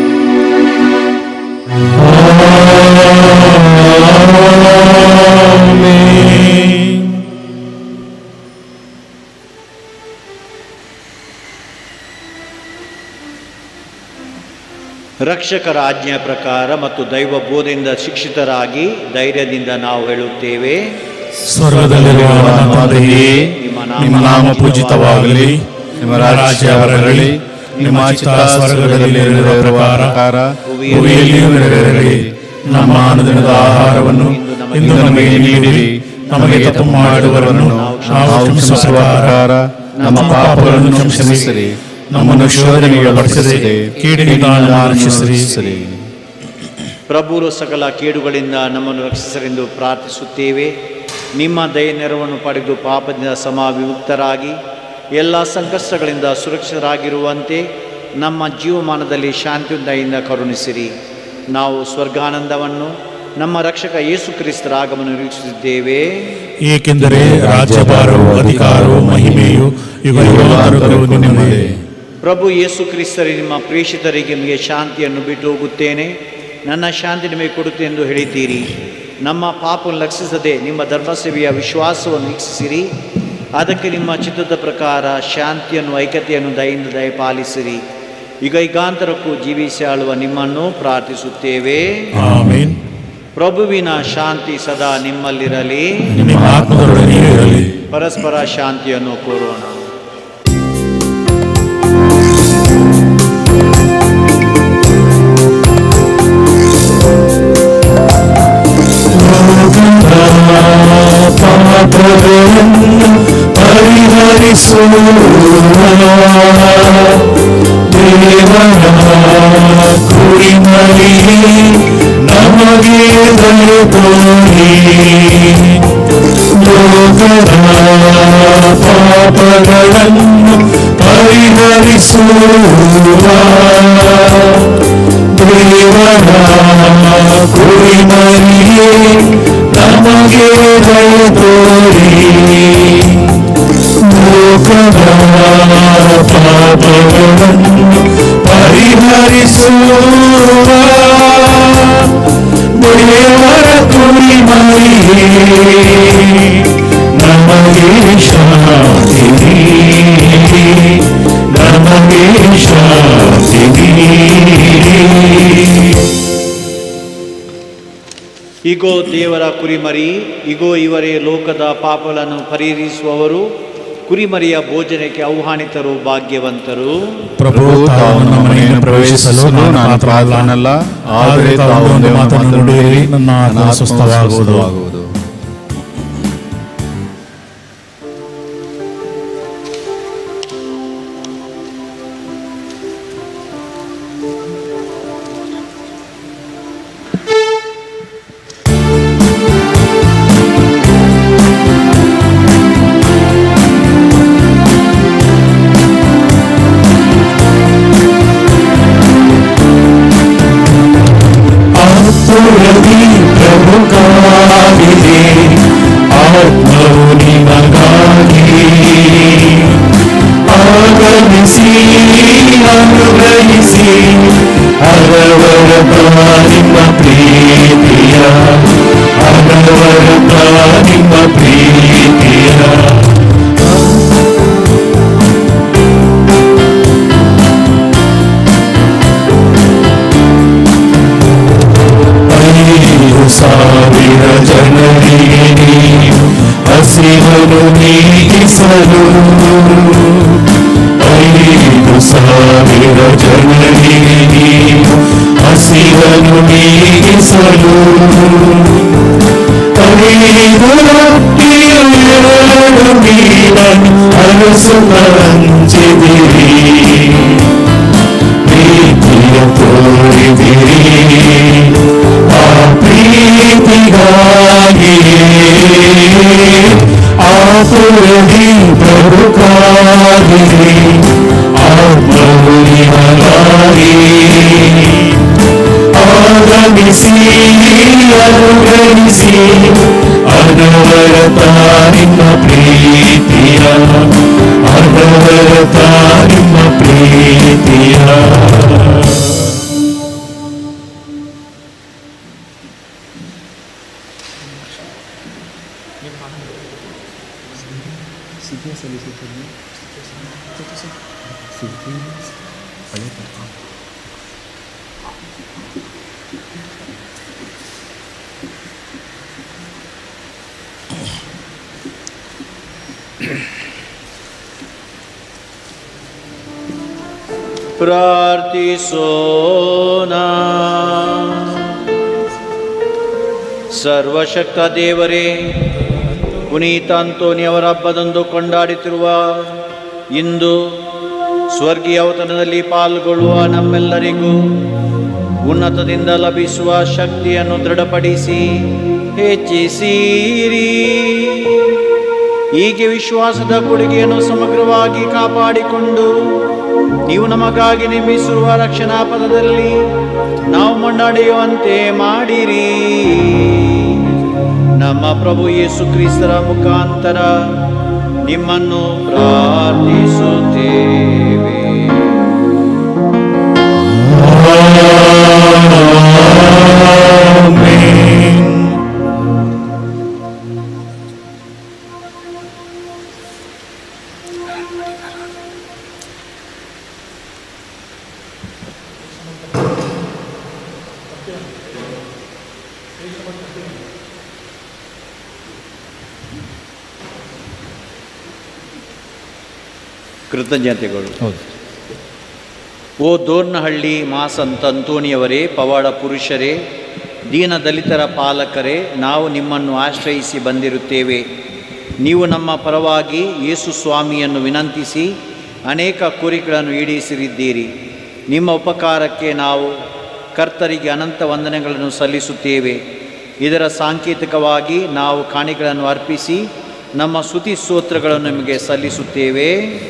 ರಕ್ಷಕರ ಆಜ್ಞೆಯ ಪ್ರಕಾರ ಮತ್ತು ದೈವ ಬೋಧೆಯಿಂದ ಶಿಕ್ಷಿತರಾಗಿ ಧೈರ್ಯದಿಂದ ನಾವು ಹೇಳುತ್ತೇವೆ ಸ್ವರ್ಗದಲ್ಲಿರುವ ನನ್ನ ತಂದೆಯೇ ನಿಮ್ಮ ನಾಮ ಪೂಜಿತವಾಗಲಿ ನಿಮ್ಮ ರಾಜ್ಯ ಬರಲಿ ನಿಮ್ಮ ಚಿತ್ತ ಸ್ವರ್ಗದಲ್ಲಿ ನೆರವೇರುವ ಪ್ರಕಾರ ಭೂಮಿಯಲ್ಲಿಯೂ ನೆರವೇರಲಿ ನಮ್ಮ ಅನುದಿನದ ಆಹಾರವನ್ನು ಇಂದು ನಮಗೆ ನೀಡಿರಿ ನಮಗೆ ತಪ್ಪು ಮಾಡುವವರನ್ನು ನಾವು ಕ್ಷಮಿಸುವ ಪ್ರಕಾರ ನಮ್ಮ ಪಾಪಗಳನ್ನು ಕ್ಷಮಿಸಿರಿ ನಮ್ಮನ್ನು ಶೋಧನೆಗೆ ಒಳಪಡಿಸದೆ ಕೇಡಿನಿಂದ ನಮ್ಮನ್ನು ರಕ್ಷಿಸಿರಿ ಪ್ರಭುರು ಸಕಲ ಕೇಡುಗಳಿಂದ ನಮ್ಮನ್ನು ರಕ್ಷಿಸರೆಂದು ಪ್ರಾರ್ಥಿಸುತ್ತೇವೆ ನಿಮ್ಮ ದಯ ನೆರವನ್ನು ಪಡೆದು ಪಾಪದಿಂದ ಸಮ ವಿಮುಕ್ತರಾಗಿ ಎಲ್ಲ ಸಂಕಷ್ಟಗಳಿಂದ ಸುರಕ್ಷಿತರಾಗಿರುವಂತೆ ನಮ್ಮ ಜೀವಮಾನದಲ್ಲಿ ಶಾಂತಿಯುಂದಯಿಂದ ಕರುಣಿಸಿರಿ ನಾವು ಸ್ವರ್ಗಾನಂದವನ್ನು ನಮ್ಮ ರಕ್ಷಕ ಯೇಸು ಕ್ರಿಸ್ತರ ಆಗಮನ ನಿರೀಕ್ಷಿಸಿದ್ದೇವೆ ಏಕೆಂದರೆ ರಾಜ್ಯಭಾರವು ಅಧಿಕಾರವು ಮಹಿಮೆಯು ಯುಗ ಯುಗಾಂತರಗಳು ನಿಮ್ಮದೇ ಪ್ರಭು ಯೇಸು ಕ್ರಿಸ್ತರಿ ನಿಮ್ಮ ಪ್ರೇಷಿತರಿಗೆ ನಿಮಗೆ ಶಾಂತಿಯನ್ನು ಬಿಟ್ಟು ಹೋಗುತ್ತೇನೆ ನನ್ನ ಶಾಂತಿ ನಿಮಗೆ ಕೊಡುತ್ತೆ ಎಂದು ಹೇಳಿದ್ದೀರಿ ನಮ್ಮ ಪಾಪವನ್ನು ಲಕ್ಷಿಸದೆ ನಿಮ್ಮ ಧರ್ಮಸೇವೆಯ ವಿಶ್ವಾಸವನ್ನು ವೀಕ್ಷಿಸಿರಿ ಅದಕ್ಕೆ ನಿಮ್ಮ ಚಿತ್ತದ ಪ್ರಕಾರ ಶಾಂತಿಯನ್ನು ಐಕ್ಯತೆಯನ್ನು ದಯಿಂದ ದಯಪಾಲಿಸಿರಿ ಈಗ ಈಗಾಂತರಕ್ಕೂ ಜೀವಿಸಿ ಆಳುವ ನಿಮ್ಮನ್ನು ಪ್ರಾರ್ಥಿಸುತ್ತೇವೆ ಆಮೇನ್ ಪ್ರಭುವಿನ ಶಾಂತಿ ಸದಾ ನಿಮ್ಮಲ್ಲಿರಲಿ ನಿಮ್ಮ ಆತ್ಮದೊಡನೆ ಇರಲಿ ಪರಸ್ಪರ ಶಾಂತಿಯನ್ನು ಕೋರೋಣ ಪಾಪಗಳನ್ನು ಪರಿಹರಿಸುವ ದೇವರ ಕುರಿಮರಿ ನಮಗೆ ದಯ ತೋರಿ ಲೋಕದ ಪಾಪಗಳನ್ನು ಪರಿಹರಿಸುವ ದೇವರ ಕುರಿಮರಿಯೇ ನಮಗೆ ದಯ ತೋರಿ ಲೋಕದ ಪಾಪಗಳನ್ನು ಪರಿಹರಿಸುವ ದೇವರ ಕುರಿಮರಿಯೇ ನಮಗೆ ಶಾಂತಿ ನೀಡಿ, ನಮಗೆ ಶಾಂತಿ ನೀಡಿ. ಇಗೋ ದೇವರ ಕುರಿಮರಿ ಇಗೋ ಇವರೇ ಲೋಕದ ಪಾಪಗಳನ್ನು ಪರಿಹರಿಸುವವರು ಕುರಿಮರಿಯ ಭೋಜನಕ್ಕೆ ಆಹ್ವಾನಿತರು ಭಾಗ್ಯವಂತರು ಪ್ರಭು ತಾವು ನಮ್ಮ ಮನೆಯನ್ನು ಪ್ರವೇಶಿಸಲು ನಾನು ಪಾತ್ರನಲ್ಲ ಆದರೆ ತಾವು ಒಂದು ಮಾತನ್ನು ನುಡಿಯಿರಿ ನನ್ನ ಆತ್ಮ ಸ್ವಸ್ಥವಾಗುವುದು ಆತುರದಿ ಪ್ರಭು ಕಾದಿದೆ ಆತ್ಮವು ನಿಮಗಾಗಿ ಆಗಮಿಸಿ ಅನುಗ್ರಹಿಸಿ ಅಗವರತ ನಿಮ್ಮ ಪ್ರೀತಿಯ ಅಗವರತ ನಿಮ್ಮ ಪ್ರೀತಿಯ ಜನರಿಗೆ ನೀವು ಹಸಿವನ್ನು ನೀಗಿಸಲು ಐದು ಸಾವಿರ ಜನರಿಗೆ ನೀವು ಹಸಿವನ್ನು ನೀಗಿಸಲು ಐದು ರೊಟ್ಟಿಯು ಎರಡು ಮೀನನ್ನು ಅರಸುತ್ತ ಹಂಚಿದಿರಿ ಪ್ರೀತಿಯ ತೋರಿದಿರಿ ಆ ಪ್ರೀತಿಗಾಗಿಯೇ ಆತುರದಿ ಪ್ರಭು ಕಾದಿರಿ ಆತ್ಮವು ನಿಮಗಾಗಿ ಆಗಮಿಸಿ ಅನುಗ್ರಹಿಸಿ ಅನವರತ ನಿಮ್ಮ ಪ್ರೀತಿಯ ಅನವರತ ನಿಮ್ಮ ಪ್ರೀತಿಯ ಪ್ರಾರ್ಥಿಸೋಣ ಸರ್ವಶಕ್ತ ದೇವರೇ ಪುನೀತ ಅಂತೋನಿಯವರ ಹಬ್ಬದಂದು ಕೊಂಡಾಡುತ್ತಿರುವ ಇಂದು ಸ್ವರ್ಗೀಯ ಔತಣದಲ್ಲಿ ಪಾಲ್ಗೊಳ್ಳುವ ನಮ್ಮೆಲ್ಲರಿಗೂ ಉನ್ನತದಿಂದ ಲಭಿಸುವ ಶಕ್ತಿಯನ್ನು ದೃಢಪಡಿಸಿ ಹೆಚ್ಚಿಸಿರಿ ಹೀಗೆ ವಿಶ್ವಾಸದ ಕೊಡುಗೆಯನ್ನು ಸಮಗ್ರವಾಗಿ ಕಾಪಾಡಿಕೊಂಡು ನೀವು ನಮಗಾಗಿ ನಿರ್ಮಿಸಿರುವ ರಕ್ಷಣಾ ಪದದಲ್ಲಿ ನಾವು ಮುನ್ನಡೆಯುವಂತೆ ಮಾಡಿರಿ ನಮ್ಮ ಪ್ರಭು ಯೇಸು ಕ್ರಿಸ್ತರ ಮುಖಾಂತರ ನಿಮ್ಮನ್ನು ಪ್ರಾರ್ಥಿಸುತ್ತೇವೆ ಕೃತಜ್ಞತೆಗಳು ಓ ದೋರ್ನಹಳ್ಳಿ ಮಾ ಸಂತ ಅಂತೋಣಿಯವರೇ ಪವಾಡ ಪುರುಷರೇ ದೀನ ದಲಿತರ ಪಾಲಕರೇ ನಾವು ನಿಮ್ಮನ್ನು ಆಶ್ರಯಿಸಿ ಬಂದಿರುತ್ತೇವೆ ನೀವು ನಮ್ಮ ಪರವಾಗಿ ಯೇಸು ಸ್ವಾಮಿಯನ್ನು ವಿನಂತಿಸಿ ಅನೇಕ ಕೋರಿಕೆಗಳನ್ನು ಈಡೇರಿಸಿರಿದ್ದೀರಿ ನಿಮ್ಮ ಉಪಕಾರಕ್ಕೆ ನಾವು ಕರ್ತರಿಗೆ ಅನಂತ ವಂದನೆಗಳನ್ನು ಸಲ್ಲಿಸುತ್ತೇವೆ ಇದರ ಸಾಂಕೇತಿಕವಾಗಿ ನಾವು ಕಾಣಿಕೆಗಳನ್ನು ಅರ್ಪಿಸಿ ನಮ್ಮ ಸ್ತುತಿ ಸ್ತೋತ್ರಗಳನ್ನು ನಿಮಗೆ ಸಲ್ಲಿಸುತ್ತೇವೆ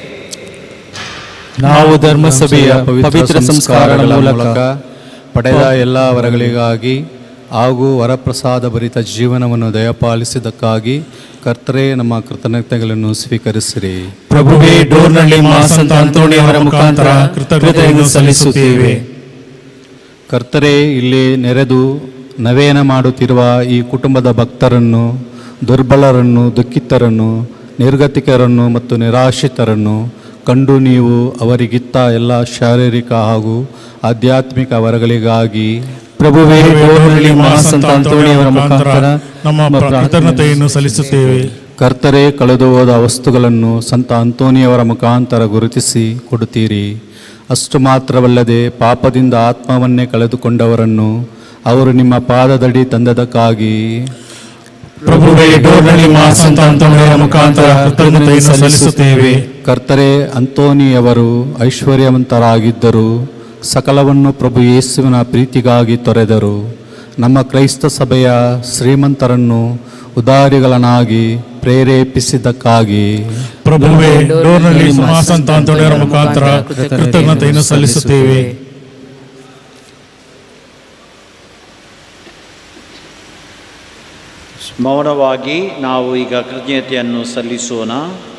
ನಾವು ಧರ್ಮಸಭೆಯ ಪವಿತ್ರ ಸಂಸ್ಕಾರಗಳ ಮೂಲಕ ಪಡೆದ ಎಲ್ಲ ವರಗಳಿಗಾಗಿ ಹಾಗೂ ವರಪ್ರಸಾದ ಭರಿತ ಜೀವನವನ್ನು ದಯಪಾಲಿಸಿದ್ದಕ್ಕಾಗಿ ಕರ್ತರೇ ನಮ್ಮ ಕೃತಜ್ಞತೆಗಳನ್ನು ಸ್ವೀಕರಿಸಿರಿ ಪ್ರಭುವೇ ಡೋರ್ನಳ್ಳಿ ಮಾಸಂತ ಅಂತೋಣಿಯವರ ಮುಖಾಂತರ ಕೃತಜ್ಞತೆಯನ್ನು ಸಲ್ಲಿಸುತ್ತೇವೆ ಕರ್ತರೇ ಇಲ್ಲಿ ನೆರೆದು ನವೇನ ಮಾಡುತ್ತಿರುವ ಈ ಕುಟುಂಬದ ಭಕ್ತರನ್ನು ದುರ್ಬಲರನ್ನು ದುಃಖಿತರನ್ನು ನಿರ್ಗತಿಕರನ್ನು ಮತ್ತು ನಿರಾಶ್ರಿತರನ್ನು ಕಂಡು ನೀವು ಅವರಿಗಿತ್ತ ಎಲ್ಲ ಶಾರೀರಿಕ ಹಾಗೂ ಆಧ್ಯಾತ್ಮಿಕ ವರಗಳಿಗಾಗಿ ಪ್ರಭುವೇ ಡೋರ್ನಳ್ಳಿ ಮಾಸಂತ ಅಂತೋಣಿಯವರ ಮುಖಾಂತರ ನಮ್ಮ ಕೃತಜ್ಞತೆಯನ್ನು ಸಲ್ಲಿಸುತ್ತೇವೆ ಕರ್ತರೇ ಕಳೆದು ಹೋದ ವಸ್ತುಗಳನ್ನು ಸಂತ ಅಂತೋನಿಯವರ ಮುಖಾಂತರ ಗುರುತಿಸಿ ಕೊಡುತ್ತೀರಿ ಅಷ್ಟು ಮಾತ್ರವಲ್ಲದೆ ಪಾಪದಿಂದ ಆತ್ಮವನ್ನೇ ಕಳೆದುಕೊಂಡವರನ್ನು ಅವರು ನಿಮ್ಮ ಪಾದದಡಿ ತಂದದಕ್ಕಾಗಿ ಪ್ರಭುವೇ ಡೋರ್ನಳ್ಳಿ ಮಾಸಂತ ಅಂತೋಣಿಯವರ ಮುಖಾಂತರ ಕೃತಜ್ಞತೆಯನ್ನು ಸಲ್ಲಿಸುತ್ತೇವೆ ಕರ್ತರೇ ಅಂತೋನಿಯವರು ಐಶ್ವರ್ಯವಂತರಾಗಿದ್ದರು ಸಕಲವನ್ನು ಪ್ರಭು ಯೇಸುವಿನ ಪ್ರೀತಿಗಾಗಿ ತೊರೆದರು ನಮ್ಮ ಕ್ರೈಸ್ತ ಸಭೆಯ ಶ್ರೀಮಂತರನ್ನು ಉದಾರಿಗಳನ್ನಾಗಿ ಪ್ರೇರೇಪಿಸಿದ್ದಕ್ಕಾಗಿ ಪ್ರಭುವೇ ಡೋರ್ನಳ್ಳಿ ಮಾಸಂತ ಅಂತೋಣಿಯವರ ಮುಖಾಂತರ ಕೃತಜ್ಞತೆಯನ್ನು ಸಲ್ಲಿಸುತ್ತೇವೆ ಮೌನವಾಗಿ ನಾವು ಈಗ ಕೃತಜ್ಞತೆಯನ್ನು ಸಲ್ಲಿಸೋಣ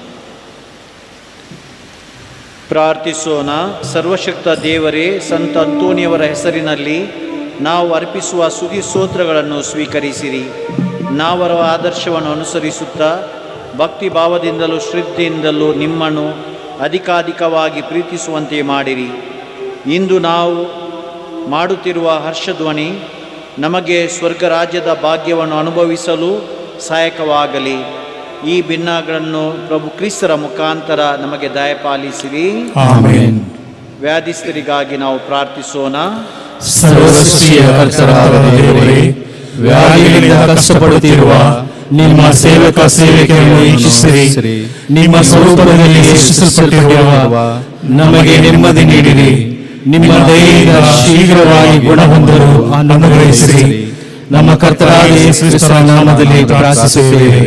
ಪ್ರಾರ್ಥಿಸೋಣ ಸರ್ವಶಕ್ತ ದೇವರೇ ಸಂತ ಅಂತೋಣಿಯವರ ಹೆಸರಿನಲ್ಲಿ ನಾವು ಅರ್ಪಿಸುವ ಸುದಿ ಸ್ತೋತ್ರಗಳನ್ನು ಸ್ವೀಕರಿಸಿರಿ ನಾವರ ಆದರ್ಶವನ್ನು ಅನುಸರಿಸುತ್ತಾ ಭಕ್ತಿ ಭಾವದಿಂದಲೂ ಶ್ರದ್ಧೆಯಿಂದಲೂ ನಿಮ್ಮನ್ನು ಅಧಿಕಾಧಿಕವಾಗಿ ಪ್ರೀತಿಸುವಂತೆ ಮಾಡಿರಿ ಇಂದು ನಾವು ಮಾಡುತ್ತಿರುವ ಹರ್ಷಧ್ವನಿ ನಮಗೆ ಸ್ವರ್ಗ ರಾಜ್ಯದ ಭಾಗ್ಯವನ್ನು ಅನುಭವಿಸಲು ಸಹಾಯಕವಾಗಲಿ ಈ ಭಿನ್ನಗಳನ್ನು ಪ್ರಭು ಕ್ರಿಸ್ತರ ಮುಖಾಂತರ ನಮಗೆ ದಯಪಾಲಿಸಿರಿ ಆಮೇನ್ ವ್ಯಾಧಿಸ್ಥರಿಗಾಗಿ ನಾವು ಪ್ರಾರ್ಥಿಸೋಣ ಸರ್ವಸೃಷ್ಟಿಯ ಕರ್ತರಾದ ದೇವರೇ ವ್ಯಾಧಿಗಳಿಂದ ಕಷ್ಟಪಡುತ್ತಿರುವ ನಿಮ್ಮ ಸೇವಕ ಸೇವೆಗಳನ್ನು ವೀಕ್ಷಿಸಿರಿ ನಿಮ್ಮ ಸ್ವರೂಪದಲ್ಲಿ ಸೃಷ್ಟಿಸಲ್ಪಟ್ಟಿರುವ ನಮಗೆ ನೆಮ್ಮದಿ ನೀಡಿರಿ ನಿಮ್ಮ ದಯೆಯಿಂದ ಶೀಘ್ರವಾಗಿ ಗುಣ ಹೊಂದಲು ಅನುಗ್ರಹಿಸಿರಿ ನಮ್ಮ ಕರ್ತರಾದ ಯೇಸು ಕ್ರಿಸ್ತರ ನಾಮದಲ್ಲಿ ಪ್ರಾರ್ಥಿಸುತ್ತೇವೆ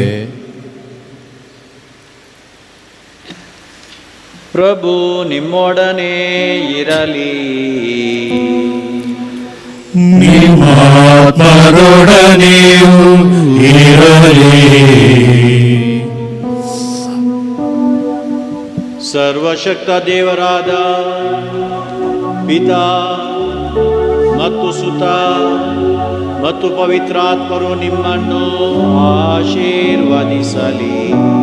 ಪ್ರಭು ನಿಮ್ಮೊಡನೆ ಇರಲಿ ನಿಮ್ಮಾತ್ಮರೊಡನೆಯೂ ಇರಲಿ ಸರ್ವಶಕ್ತ ದೇವರಾದ ಪಿತಾ ಮತ್ತು ಸುತ ಮತ್ತು ಪವಿತ್ರಾತ್ಮರು ನಿಮ್ಮನ್ನು ಆಶೀರ್ವದಿಸಲಿ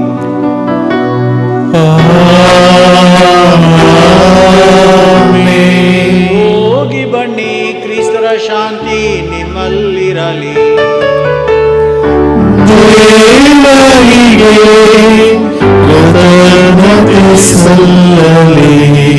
ಹೋಗಿ ಬನ್ನಿ ಕ್ರಿಸ್ತರ ಶಾಂತಿ ನಿಮ್ಮಲ್ಲಿರಲಿ ದೇವರಿಗೆ ಕೃತಜ್ಞತೆ ಸಲ್ಲಲಿ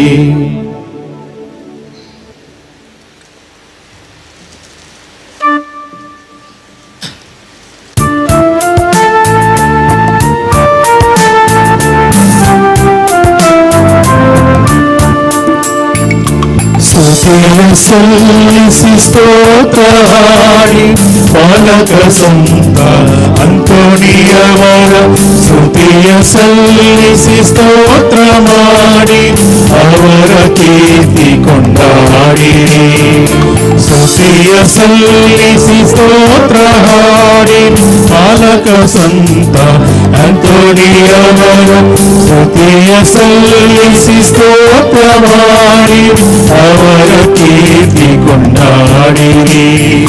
ಸ್ತುತಿಯ ಸಲ್ಲಿಸಿ ಸ್ತೋತ್ರ ಹಾಡಿ ಬಾಲಕ ಸಂತ ಅಂತೋಣಿಯವರ ಸ್ತುತಿಯ ಸಲ್ಲಿಸಿ ಸ್ತೋತ್ರ ಮಾಡಿ ಅವರ ಕೀರ್ತಿ ಕೊಂಡಾಡಿರಿ ಸ್ತುತಿಯ ಸಲ್ಲಿಸಿ ಸ್ತೋತ್ರ ಹಾಡಿ ಬಾಲಕ ಸಂತ ಅಂತೋಣಿಯವರ ಸ್ತುತಿಯ ಸಲ್ಲಿಸಿ ಸ್ತೋತ್ರ ಮಾಡಿ ಅವರ ಕೀರ್ತಿ ಕೊಂಡಾಡಿರಿ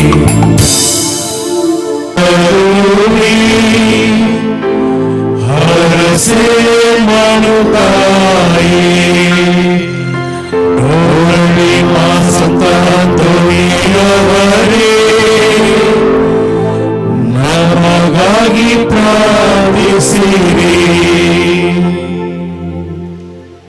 ಹರಸೆ ಮನುತಾಯಿ ನೋಡಲಿ ಮಾ ಸಂತ